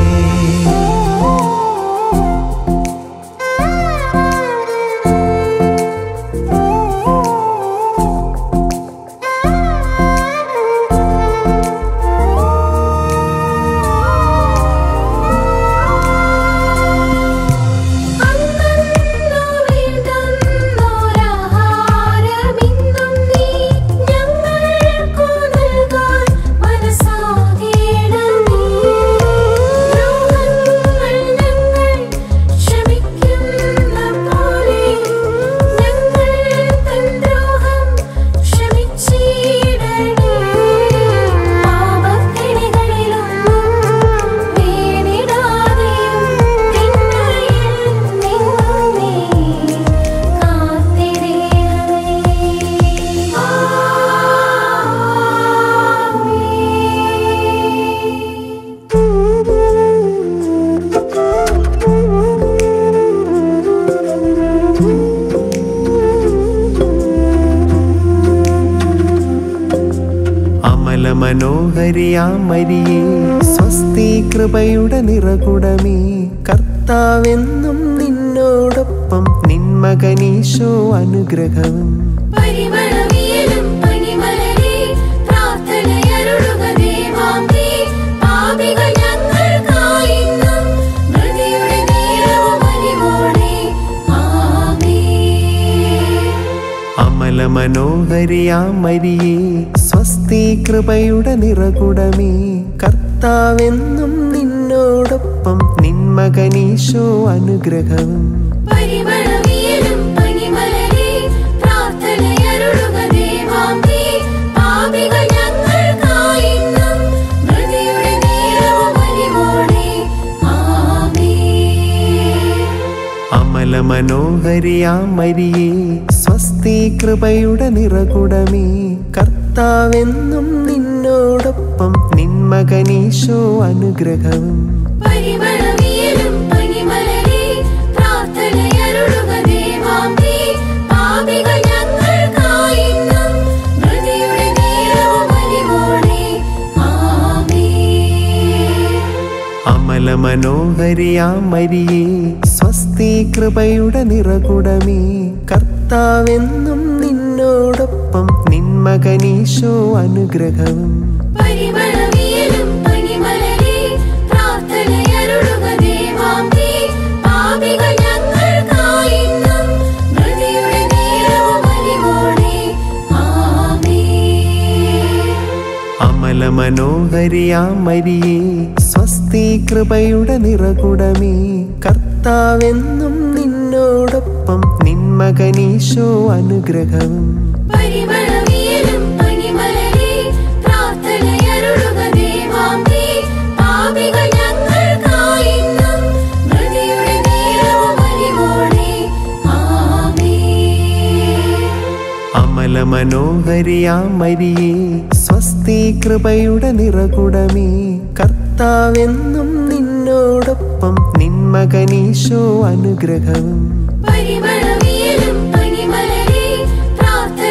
അന്നന്നു വേണ്ടുന്നോരാഹാരമിന്നും നീ ഞങ്ങൾക്കു നൽകാൻ മനസ്സാകേണമേ. ദ്രോഹങ്ങൾ ഞങ്ങൾ ക്ഷമിക്കുന്ന പോലെ ഞങ്ങൾ തൻ ദ്രോഹം ക്ഷമിച്ചിടണേ. പാപക്കെണികളിലൊന്നും വീണിടാതെയും തിന്മയിൽ നിന്നും നീ കാത്തിടണമേ. ആമേൻ. അമല മനോഹരിയാമരിയേ സ്വസ്തി കൃപയുടെ നിറകുടമേ കർത്താവെന്നും നിന്നോടൊപ്പം നിന്മകനീശോ അനുഗ്രഹവും പരിമളവിയലും പനിമലരെ പ്രാർത്ഥനയരുളുക ദേവാംബേ. പാപികൾ ഞങ്ങൾക്കായിന്നും മൃതിയുടെ നേരവും അലിവോടെ. ആമേൻ. അമല മനോഹരിയാമരിയേ സ്വസ്തി കൃപയുടെ നിറകുടമേ കർത്താവെന്നും നിന്നോടൊപ്പം നിന്മകനീശോ അനുഗ്രഹവും പരിമളവിയലും പനിമലരെ പ്രാർത്ഥനയരുളുക ദേവാംബേ. പാപികൾ ഞങ്ങൾക്കായിന്നും മൃതിയുടെ നേരവും അലിവോടെ. ആമേൻ. അമല മനോഹരിയാമരിയേ സ്വസ്തി കൃപയുടെ നിറകുടമേ കർത്താവെന്നും നിന്നോടൊപ്പം നിന്മകനീശോ അനുഗ്രഹവും പരിമളവിയലും പനിമലരെ പ്രാർത്ഥനയരുളുക ദേവാംബേ. പാപികൾ ഞങ്ങൾക്കായിന്നും മൃതിയുടെ നേരവും അലിവോടെ. ആമേൻ. അമല മനോഹരിയാമരിയേ സ്വസ്തി കൃപയുടെ നിറകുടമേ കർത്താവെന്നും നിന്നോടൊപ്പം നിന്മകനീശോ അനുഗ്രഹവും പരിമളവിയലും പനിമലരെ പ്രാർത്ഥനയരുളുക ദേവാംബേ. പാപികൾ ഞങ്ങൾക്കായിന്നും മൃതിയുടെ നേരവും അലിവോടെ. ആമേൻ. അമല മനോഹരിയാമരിയേ സ്വസ്തി കൃപയുടെ നിറകുടമേ കർത്താവെന്നും നിന്നോടൊപ്പം നിന്മകനീശോ അനുഗ്രഹവും പരിമളവിയലും പനിമലരെ പ്രാർത്ഥനയരുളുക ദേവാംബേ. പാപികൾ ഞങ്ങൾക്കായിന്നും മൃതിയുടെ നേരവും അലിവോടെ. ആമേൻ. അമല മനോഹരിയാമരിയേ സ്വസ്തി കൃപയുടെ നിറകുടമേ കർത്താവെന്നും നിന്നോടൊപ്പം നിന്മകനീശോ അനുഗ്രഹവും പരിമളവിയലും പനിമലരെ പ്രാർത്ഥനയരുളുക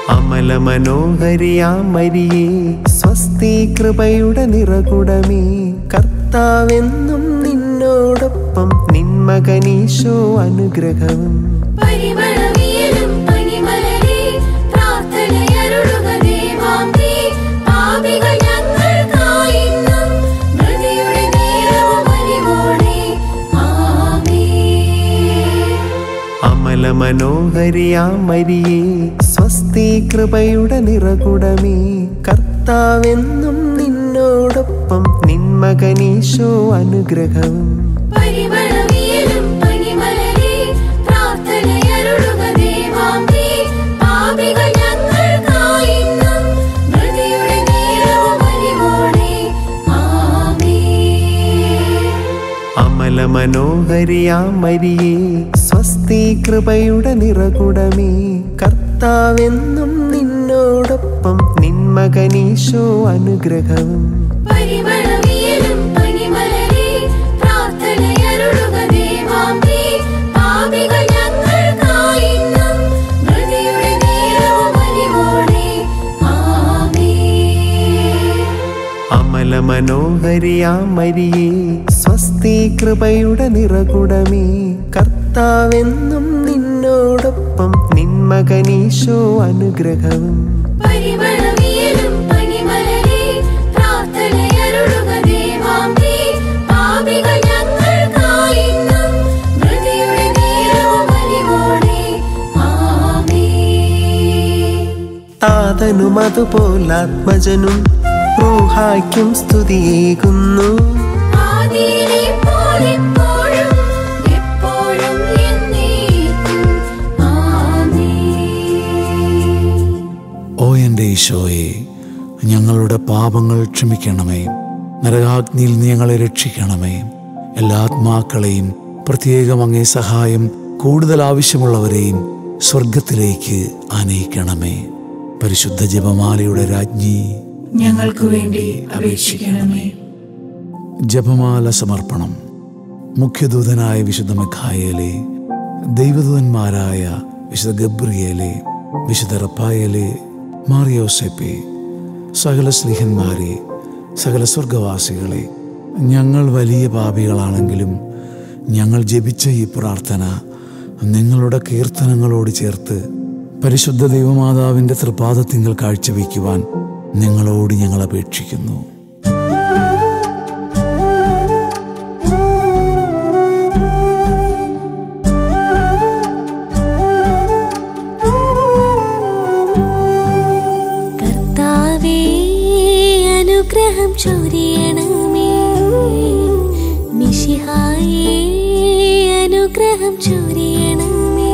അമല മനോഹരിയാമരിയേ സ്വസ്തി കൃപയുടെ നിറകുടമേ കർത്താവെന്നും നിന്നോടൊപ്പം നിന്മകനീശോ അനുഗ്രഹവും പരിമളവിയലും പനിമലരെ പ്രാർത്ഥനയരുളുക ദേവാംബേ. പാപികൾ ഞങ്ങൾക്കായിന്നും മൃതിയുടെ നേരവും അലിവോടെ. ആമേൻ. അമല മനോഹരിയാമരിയേ സ്വസ്തി കൃപയുടെ നിറകുടമേ കർത്താവെന്നും നിന്നോടൊപ്പം നിന്മകനീശോ അനുഗ്രഹവും പരിമളവിയലും പനിമലരെ പ്രാർത്ഥനയരുളുക ദേവാംബേ. പാപികൾ ഞങ്ങൾക്കായിന്നും മൃതിയുടെ നേരവും അലിവോടെ. ആമേൻ. അമല മനോഹരിയാമരിയേ സ്വസ്തി കൃപയുടെ നിറകുടമേ കർത്താവെന്നും നിന്നോടൊപ്പം നിന്മകനീശോ അനുഗ്രഹവും പരിമളവിയലും പനിമലരെ പ്രാർത്ഥനയരുളുക ദേവാംബേ. പാപികൾ ഞങ്ങൾക്കായിന്നും മൃതിയുടെ നേരവും അലിവോടെ. ആമേൻ. അമല മനോഹരിയാമരിയേ സ്വസ്തി കൃപയുടെ നിറകുടമേ കർത്താവെന്നും നിന്നോടൊപ്പം നിന്മകനീശോ അനുഗ്രഹവും പരിമളവിയലും പനിമലരെ പ്രാർത്ഥനയരുളുക ദേവാംബേ. പാപികൾ ഞങ്ങൾക്കായിന്നും മൃതിയുടെ നേരവും അലിവോടെ. ആമേൻ. താതനും അതുപോലാത്മജനും റൂഹായ്ക്കും സ്തുതിയേകുന്നു ആദിയിലെ പോലെപ്പോഴും എപ്പോഴും എന്നേക്കും. ആമേൻ. ഓ എൻ്റെ ഈശോയെ ഞങ്ങളുടെ പാപങ്ങൾ ക്ഷമിക്കണമേ നരകാഗ്നിയിൽ നീ ഞങ്ങളെ രക്ഷിക്കണമേ എല്ലാ ആത്മാക്കളെയും പ്രത്യേകം അങ്ങേ സഹായം കൂടുതൽ ആവശ്യമുള്ളവരെയും സ്വർഗത്തിലേക്ക് ആനയിക്കണമേ പരിശുദ്ധ ജപമാലയുടെ രാജ്ഞി ഞങ്ങൾക്ക് വേണ്ടി അപേക്ഷിക്കണമേ ജപമാല സമർപ്പണം മുഖ്യദൂതനായ വിശുദ്ധ മിഖായേലെ ദൈവദൂതന്മാരായ വിശുദ്ധ ഗബ്രിയേലെ വിശുദ്ധ റപ്പായേലെ മാറിയോസെപ്പെ സകല സ്ലിഹന്മാരെ സകല സ്വർഗവാസികളെ ഞങ്ങൾ വലിയ പാപികളാണെങ്കിലും ഞങ്ങൾ ജപിച്ച ഈ പ്രാർത്ഥന നിങ്ങളുടെ കീർത്തനങ്ങളോട് ചേർത്ത് പരിശുദ്ധ ദൈവമാതാവിൻ്റെ തൃപാദത്തിങ്കൽ കാഴ്ചവെക്കുവാൻ നിങ്ങളോട് ഞങ്ങൾ അപേക്ഷിക്കുന്നു കർത്താവേ അനുഗ്രഹം ചൊരിയണമേ മിശിഹായേ അനുഗ്രഹം ചൊരിയണമേ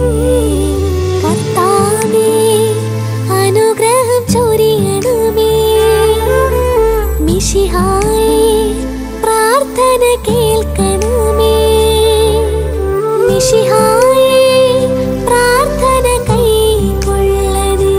കർത്താവേ അനുഗ്രഹം ചൊരിയണമേ മിശിഹായേ പ്രാർത്ഥന കേൾക്കണമേ മിശിഹായേ പ്രാർത്ഥന കൈക്കൊള്ളണേ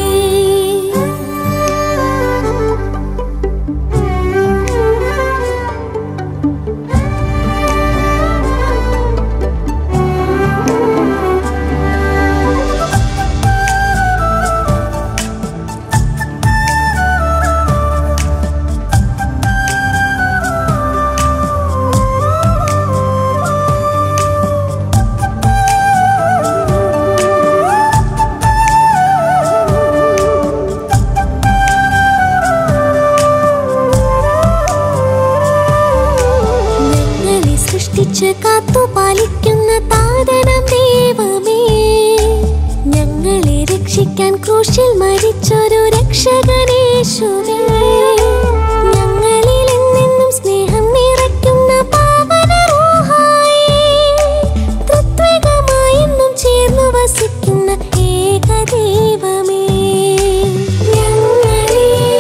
ഞങ്ങളെ സൃഷ്ടിച്ച് കാത്തു പാലിക്കുന്ന താതനം ദൈവമേ ഞങ്ങളെ രക്ഷിക്കാൻ ക്രൂശിൽ മരിച്ചൊരു രക്ഷകനേശുവേ ഞങ്ങളിൽ എന്നെന്നും സ്നേഹം നിറയ്ക്കുന്ന പാവന റൂഹായേ തത്വികമായെന്നും ചേർന്നു വസിക്കുന്ന ഏകദൈവമേ ഞങ്ങളെ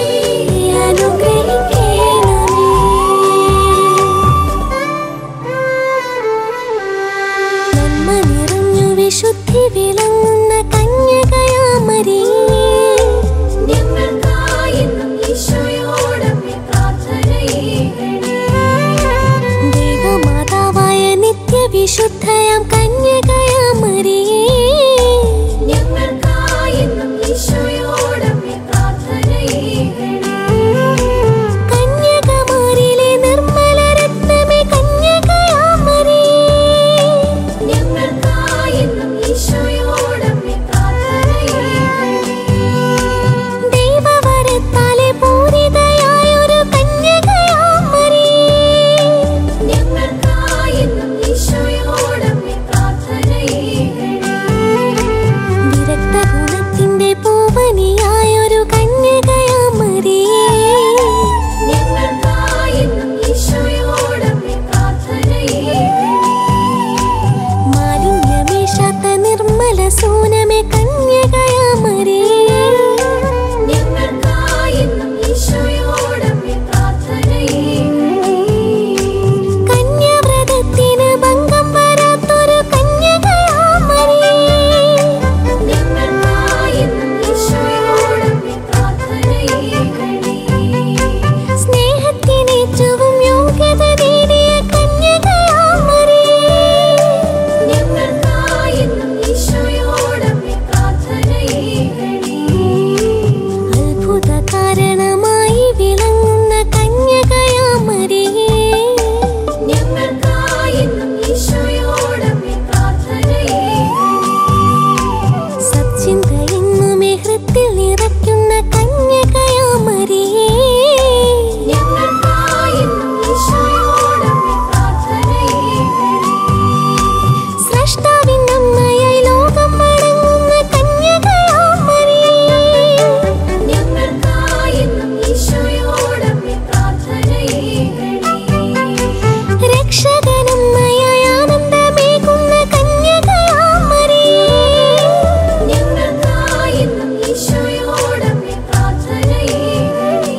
അനുഗ്രഹിക്കണമേ നന്മ നിറഞ്ഞു വിശുദ്ധി വിളങ്ങുന്ന കന്യകയാമരിയേ ഞങ്ങൾക്കായെന്നും ഈശോയെ ഉദരത്തിൽ നിറയ്ക്കുന്ന കന്യകയാമരിയേ ഞങ്ങൾക്കായെന്നും ഈശോയോടമ്മേ പ്രാർത്ഥനയേകണേ സ്രഷ്ടാവിൻ അമ്മയായി ലോകം മടങ്ങുന്ന കന്യകയാമരിയേ ഞങ്ങൾക്കായെന്നും ഈശോയോടമ്മേ പ്രാർത്ഥനയേകണേ രക്ഷകനമ്മയായി ആനന്ദമേകുന്ന കന്യകയാമരിയേ ഞങ്ങൾക്കായെന്നും ഈശോയോടമ്മേ പ്രാർത്ഥനയേകണേ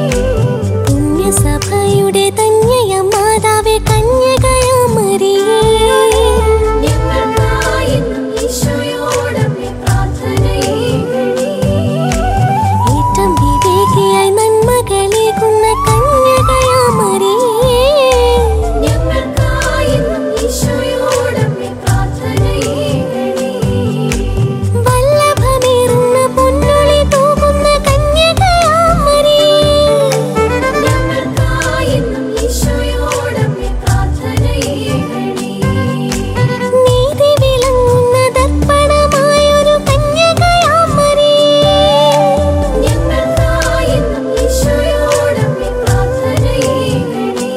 പുണ്യസഭയുടെ തന്യയ മാതാവേ കന്യകയാമരിയേ ഞങ്ങൾക്കായെന്നും ഈശോയോടമ്മേ പ്രാർത്ഥനയേകണേ ഏറ്റം വിവേകിയായി നന്മകളേകുന്ന കന്യകയാമരിയേ ഞങ്ങൾക്കായെന്നും ഈശോയോടമ്മേ പ്രാർത്ഥനയേകണേ വല്ലഭമേറുന്ന പൊന്നൊളി തൂകുന്ന കന്യകയാമരിയേ ഞങ്ങൾക്കായെന്നും ഈശോയോടമ്മേ പ്രാർത്ഥനയേകണേ നീതി വിളങ്ങുന്ന ദർപ്പണമായൊരു കന്യകയാമരിയേ ഞങ്ങൾക്കായെന്നും ഈശോയോടമ്മേ പ്രാർത്ഥനയേകണേ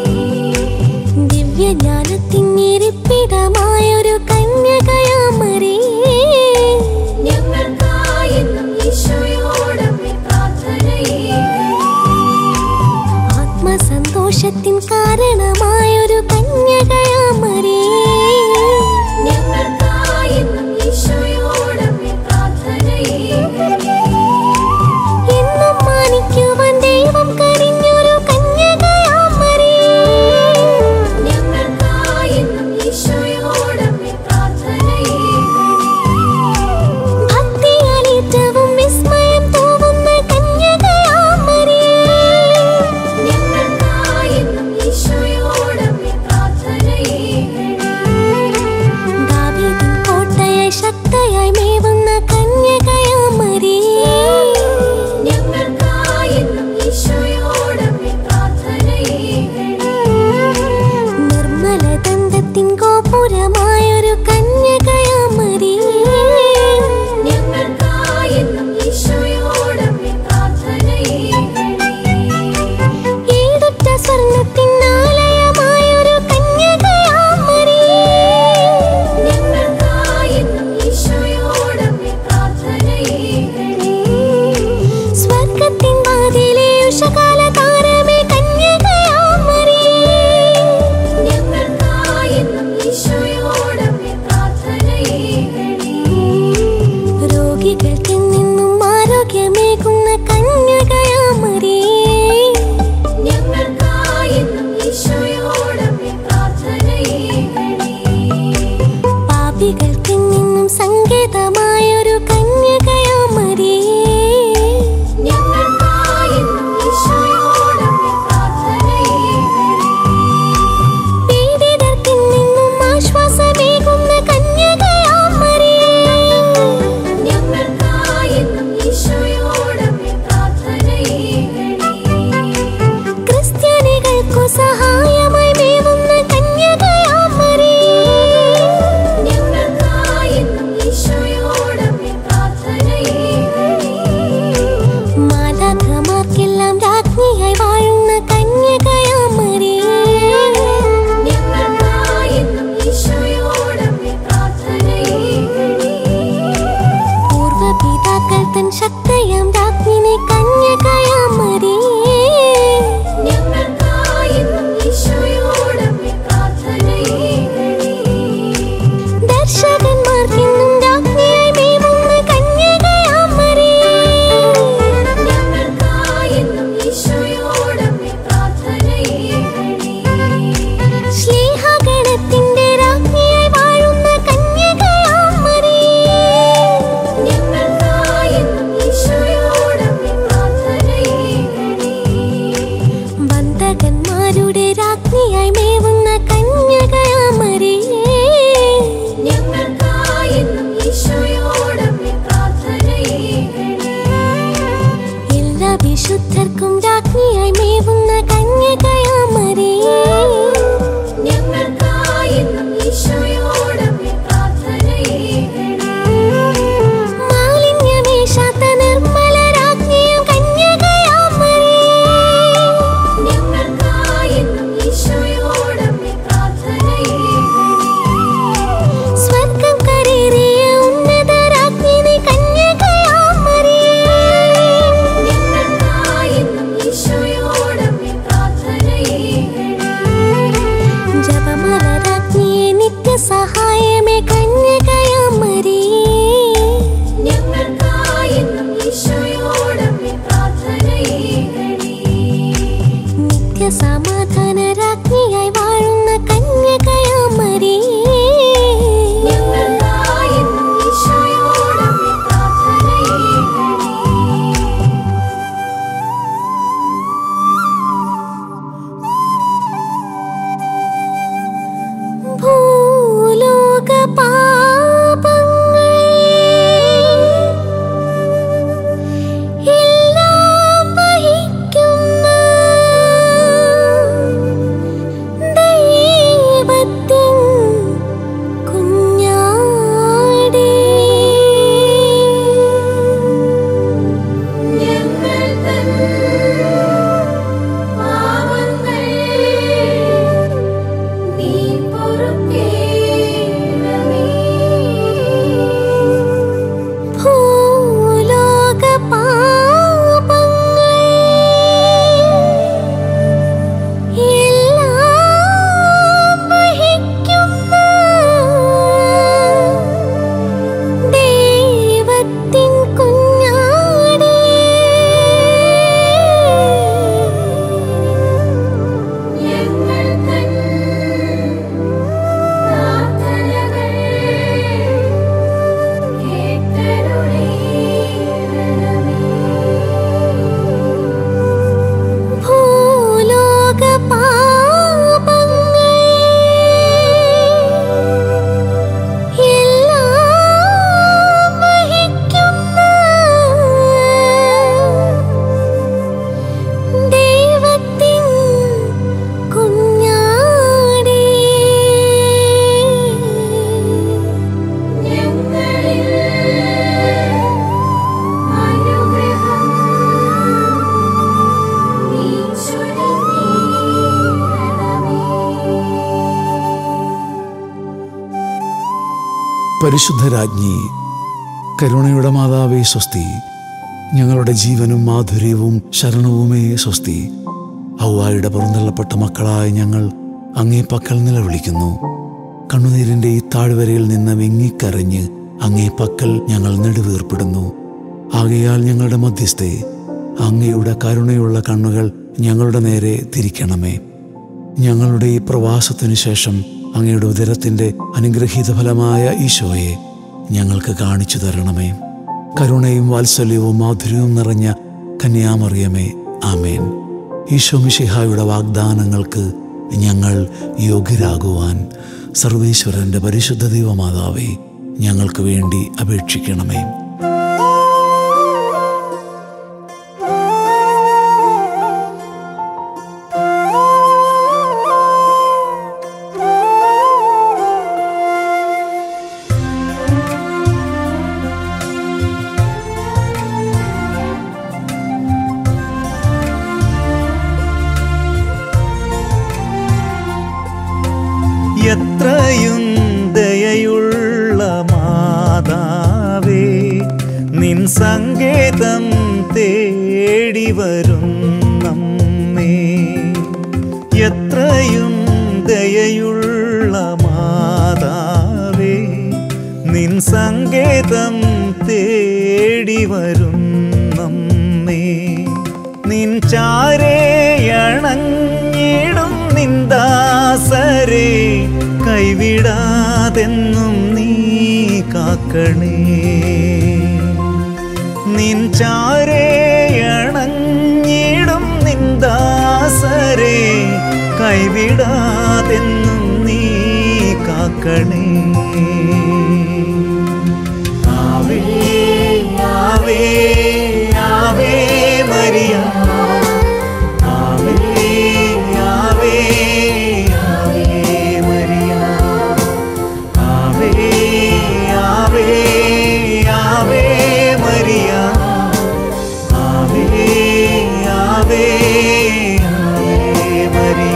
ദിവ്യജ്ഞാനത്തിനിരിപ്പിടമായൊരു കന്യകയാമരിയേ ഞങ്ങൾക്കായെന്നും ഈശോയോടമ്മേ പ്രാർത്ഥനയേകണേ ആത്മസന്തോഷത്തിൻ കാരണമായൊരു കന്യകയാമരിയേ ഞങ്ങൾക്കായെന്നും ഈശോയോടമ്മേ പ്രാർത്ഥനയേകണേ എന്നും മാനിക്കുവാൻ ദൈവം കനിഞ്ഞൊരു കന്യകയാമരിയേ ഞങ്ങൾക്കായെന്നും ഈശോയോടമ്മേ പ്രാർത്ഥനയേകണേ ഭക്തിയാൽ ഏറ്റവും വിസ്മയം തോന്നുന്ന കന്യകയാമരിയേ ഞങ്ങൾക്കായെന്നും ഈശോയോടമ്മേ പ്രാർത്ഥനയേകണേ ദാവീദിൻ കോട്ടയായി ശക്തയായി മേവുന്ന കന്യകയാമരിയേ ഞങ്ങൾക്കായെന്നും ഈശോയോടമ്മേ പ്രാർത്ഥനയേകണേ നിർമ്മല ദന്തത്തിൻ ഗോപുരമായൊരു കന്യകയാമരിയേ ഞങ്ങൾക്കായെന്നും ഈശോയോടമ്മേ പ്രാർത്ഥനയേകണേ ഈടുറ്റ സ്വർണ്ണത്തിൻ ആലയമായൊരു കന്യകയാമരിയേ ഞങ്ങൾക്കായെന്നും ഈശോയോടമ്മേ പ്രാർത്ഥനയേകണേ സ്വർഗത്തിൻ വാതിലെ ഉഷകാല താരമേ കന്യകയാമരിയേ ഞങ്ങൾക്കായെന്നും ഈശോയോടമ്മേ പ്രാർത്ഥനയേകണേ രോഗികൾക്ക് നിന്നും ആരോഗ്യമേകുന്ന കന്യകയാമരിയേ ഞങ്ങൾക്കായെന്നും ഈശോയോടമ്മേ പ്രാർത്ഥനയേകണേ പാപികൾക്ക് നിന്നും സങ്കേതമായൊരു കന്യകയാമരിയേ ഞങ്ങൾക്കായെന്നും ഈശോയോടമ്മേ പ്രാർത്ഥനയേകണേ പീഡിതർക്ക് നിന്നും ആശ്വാസമേകുന്ന കന്യകയാമരിയേ ഞങ്ങൾക്കായെന്നും ഈശോയോടമ്മേ പ്രാർത്ഥനയേകണേ ക്രിസ്ത്യാനികൾക്കു സഹായമായി മേവുന്ന കന്യകയാമരിയേ ഞങ്ങൾക്കായെന്നും ഈശോയോടമ്മേ പ്രാർത്ഥനയേകണേ മാലാഖമാർക്കെല്ലാം രാജ്ഞിയായി വാഴുന്ന കന്യകയാമരിയേ ഞങ്ങൾക്കായെന്നും ഈശോയോടമ്മേ പ്രാർത്ഥനയേകണേ പൂർവപിതാക്കൾ തൻ ശക്തയാം രാജ്ഞിനെ കന്യകയാമരിയേ ഞങ്ങൾക്കായെന്നും ഈശോയോടമ്മേ പ്രാർത്ഥനയേകണേ ദർശകന്മാർക്കെന്നും രാജ്ഞിയായി മേവുന്ന കന്യകയാമരിയേ ഞങ്ങൾക്കായെന്നും ഈശോയോടമ്മേ പ്രാർത്ഥനയേകണേ ശ്ലീഹഗണത്തിന്റെ രാജ്ഞിയായി വാഴുന്ന കന്യകയാമരിയേ ഞങ്ങൾക്കായെന്നും പരിശുദ്ധരാജ്ഞി കരുണയുടെ മാതാവേ സ്വസ്തി ഞങ്ങളുടെ ജീവനും മാധുര്യവും ശരണവുമേ സ്വസ്തി ഔവായുടെ പുറന്തള്ളപ്പെട്ട മക്കളായ ഞങ്ങൾ അങ്ങേ പക്കൽ നിലവിളിക്കുന്നു കണ്ണുനീരിന്റെ ഈ താഴ്വരയിൽ നിന്ന് വിങ്ങിക്കരഞ്ഞ് അങ്ങേ പക്കൽ ഞങ്ങൾ നെടുവീർപ്പെടുന്നു ആകയാൽ ഞങ്ങളുടെ മധ്യസ്ഥെ അങ്ങയുടെ കരുണയുള്ള കണ്ണുകൾ ഞങ്ങളുടെ നേരെ തിരിക്കണമേ ഞങ്ങളുടെ ഈ പ്രവാസത്തിനു ശേഷം അങ്ങയുടെ ഉദരത്തിന്റെ അനുഗ്രഹീത ഫലമായ ഈശോയെ ഞങ്ങൾക്ക് കാണിച്ചു തരണമേ കരുണയും വാത്സല്യവും മാധുര്യവും നിറഞ്ഞ കന്യാമറിയമേ ആമേൻ ഈശോ മിശിഹായുടെ വാഗ്ദാനങ്ങൾക്ക് ഞങ്ങൾ യോഗ്യരാകുവാൻ സർവേശ്വരന്റെ പരിശുദ്ധ ദൈവമാതാവേ ഞങ്ങൾക്ക് വേണ്ടി അപേക്ഷിക്കണമേ എത്രയും ദയയുള്ള മാതാവേ നിൻ സങ്കേതം തേടി വരും നമ്മേ എത്രയും ദയയുള്ള മാതാവേ നിൻ സങ്കേതം തേടി വരും നമ്മേ നിൻ ചാരേയണഞ്ഞിടും നിന്ദാസരെ കൈവിടാതെന്നും നീ കാക്കണേ നിൻ ചാരേയണഞ്ഞിടും നിന്ദാസരെ കൈവിടാതെന്നും നീ കാക്കണേ ആവേ ആവേ ആവേ മരിയ ആവേ ആവേ ആവേ മരിയ ആവേ ആവേ ആവേ മരിയ ആവേ ആവേ ആവേ മരിയ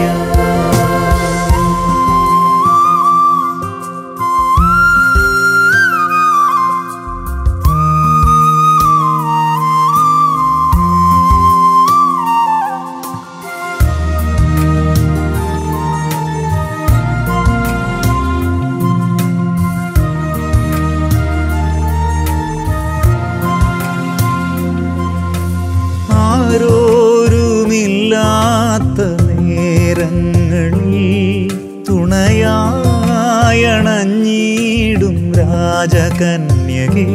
ആരോരുമില്ലാത്ത നേരങ്ങളിൽ തുണയായണഞ്ഞിടും രാജകന്യകേ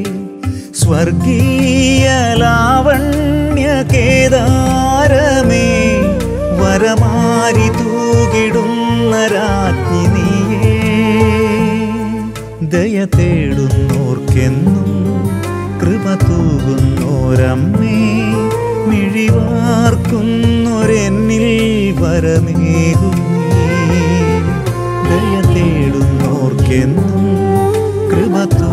സ്വർഗീയ ലാവണ്യ കേദാരമേ വരമാരി തൂകിടുന്ന രാജ്ഞി നീയേ ദയ തേടുന്നോർക്കെന്നും കൃപ തൂകുന്നോരമ്മേ മിഴിവാർക്കുന്നൊരെന്നിൽ വരമേകും നീ ദയ തേടുന്നോർക്കെന്നും കൃപ തൂ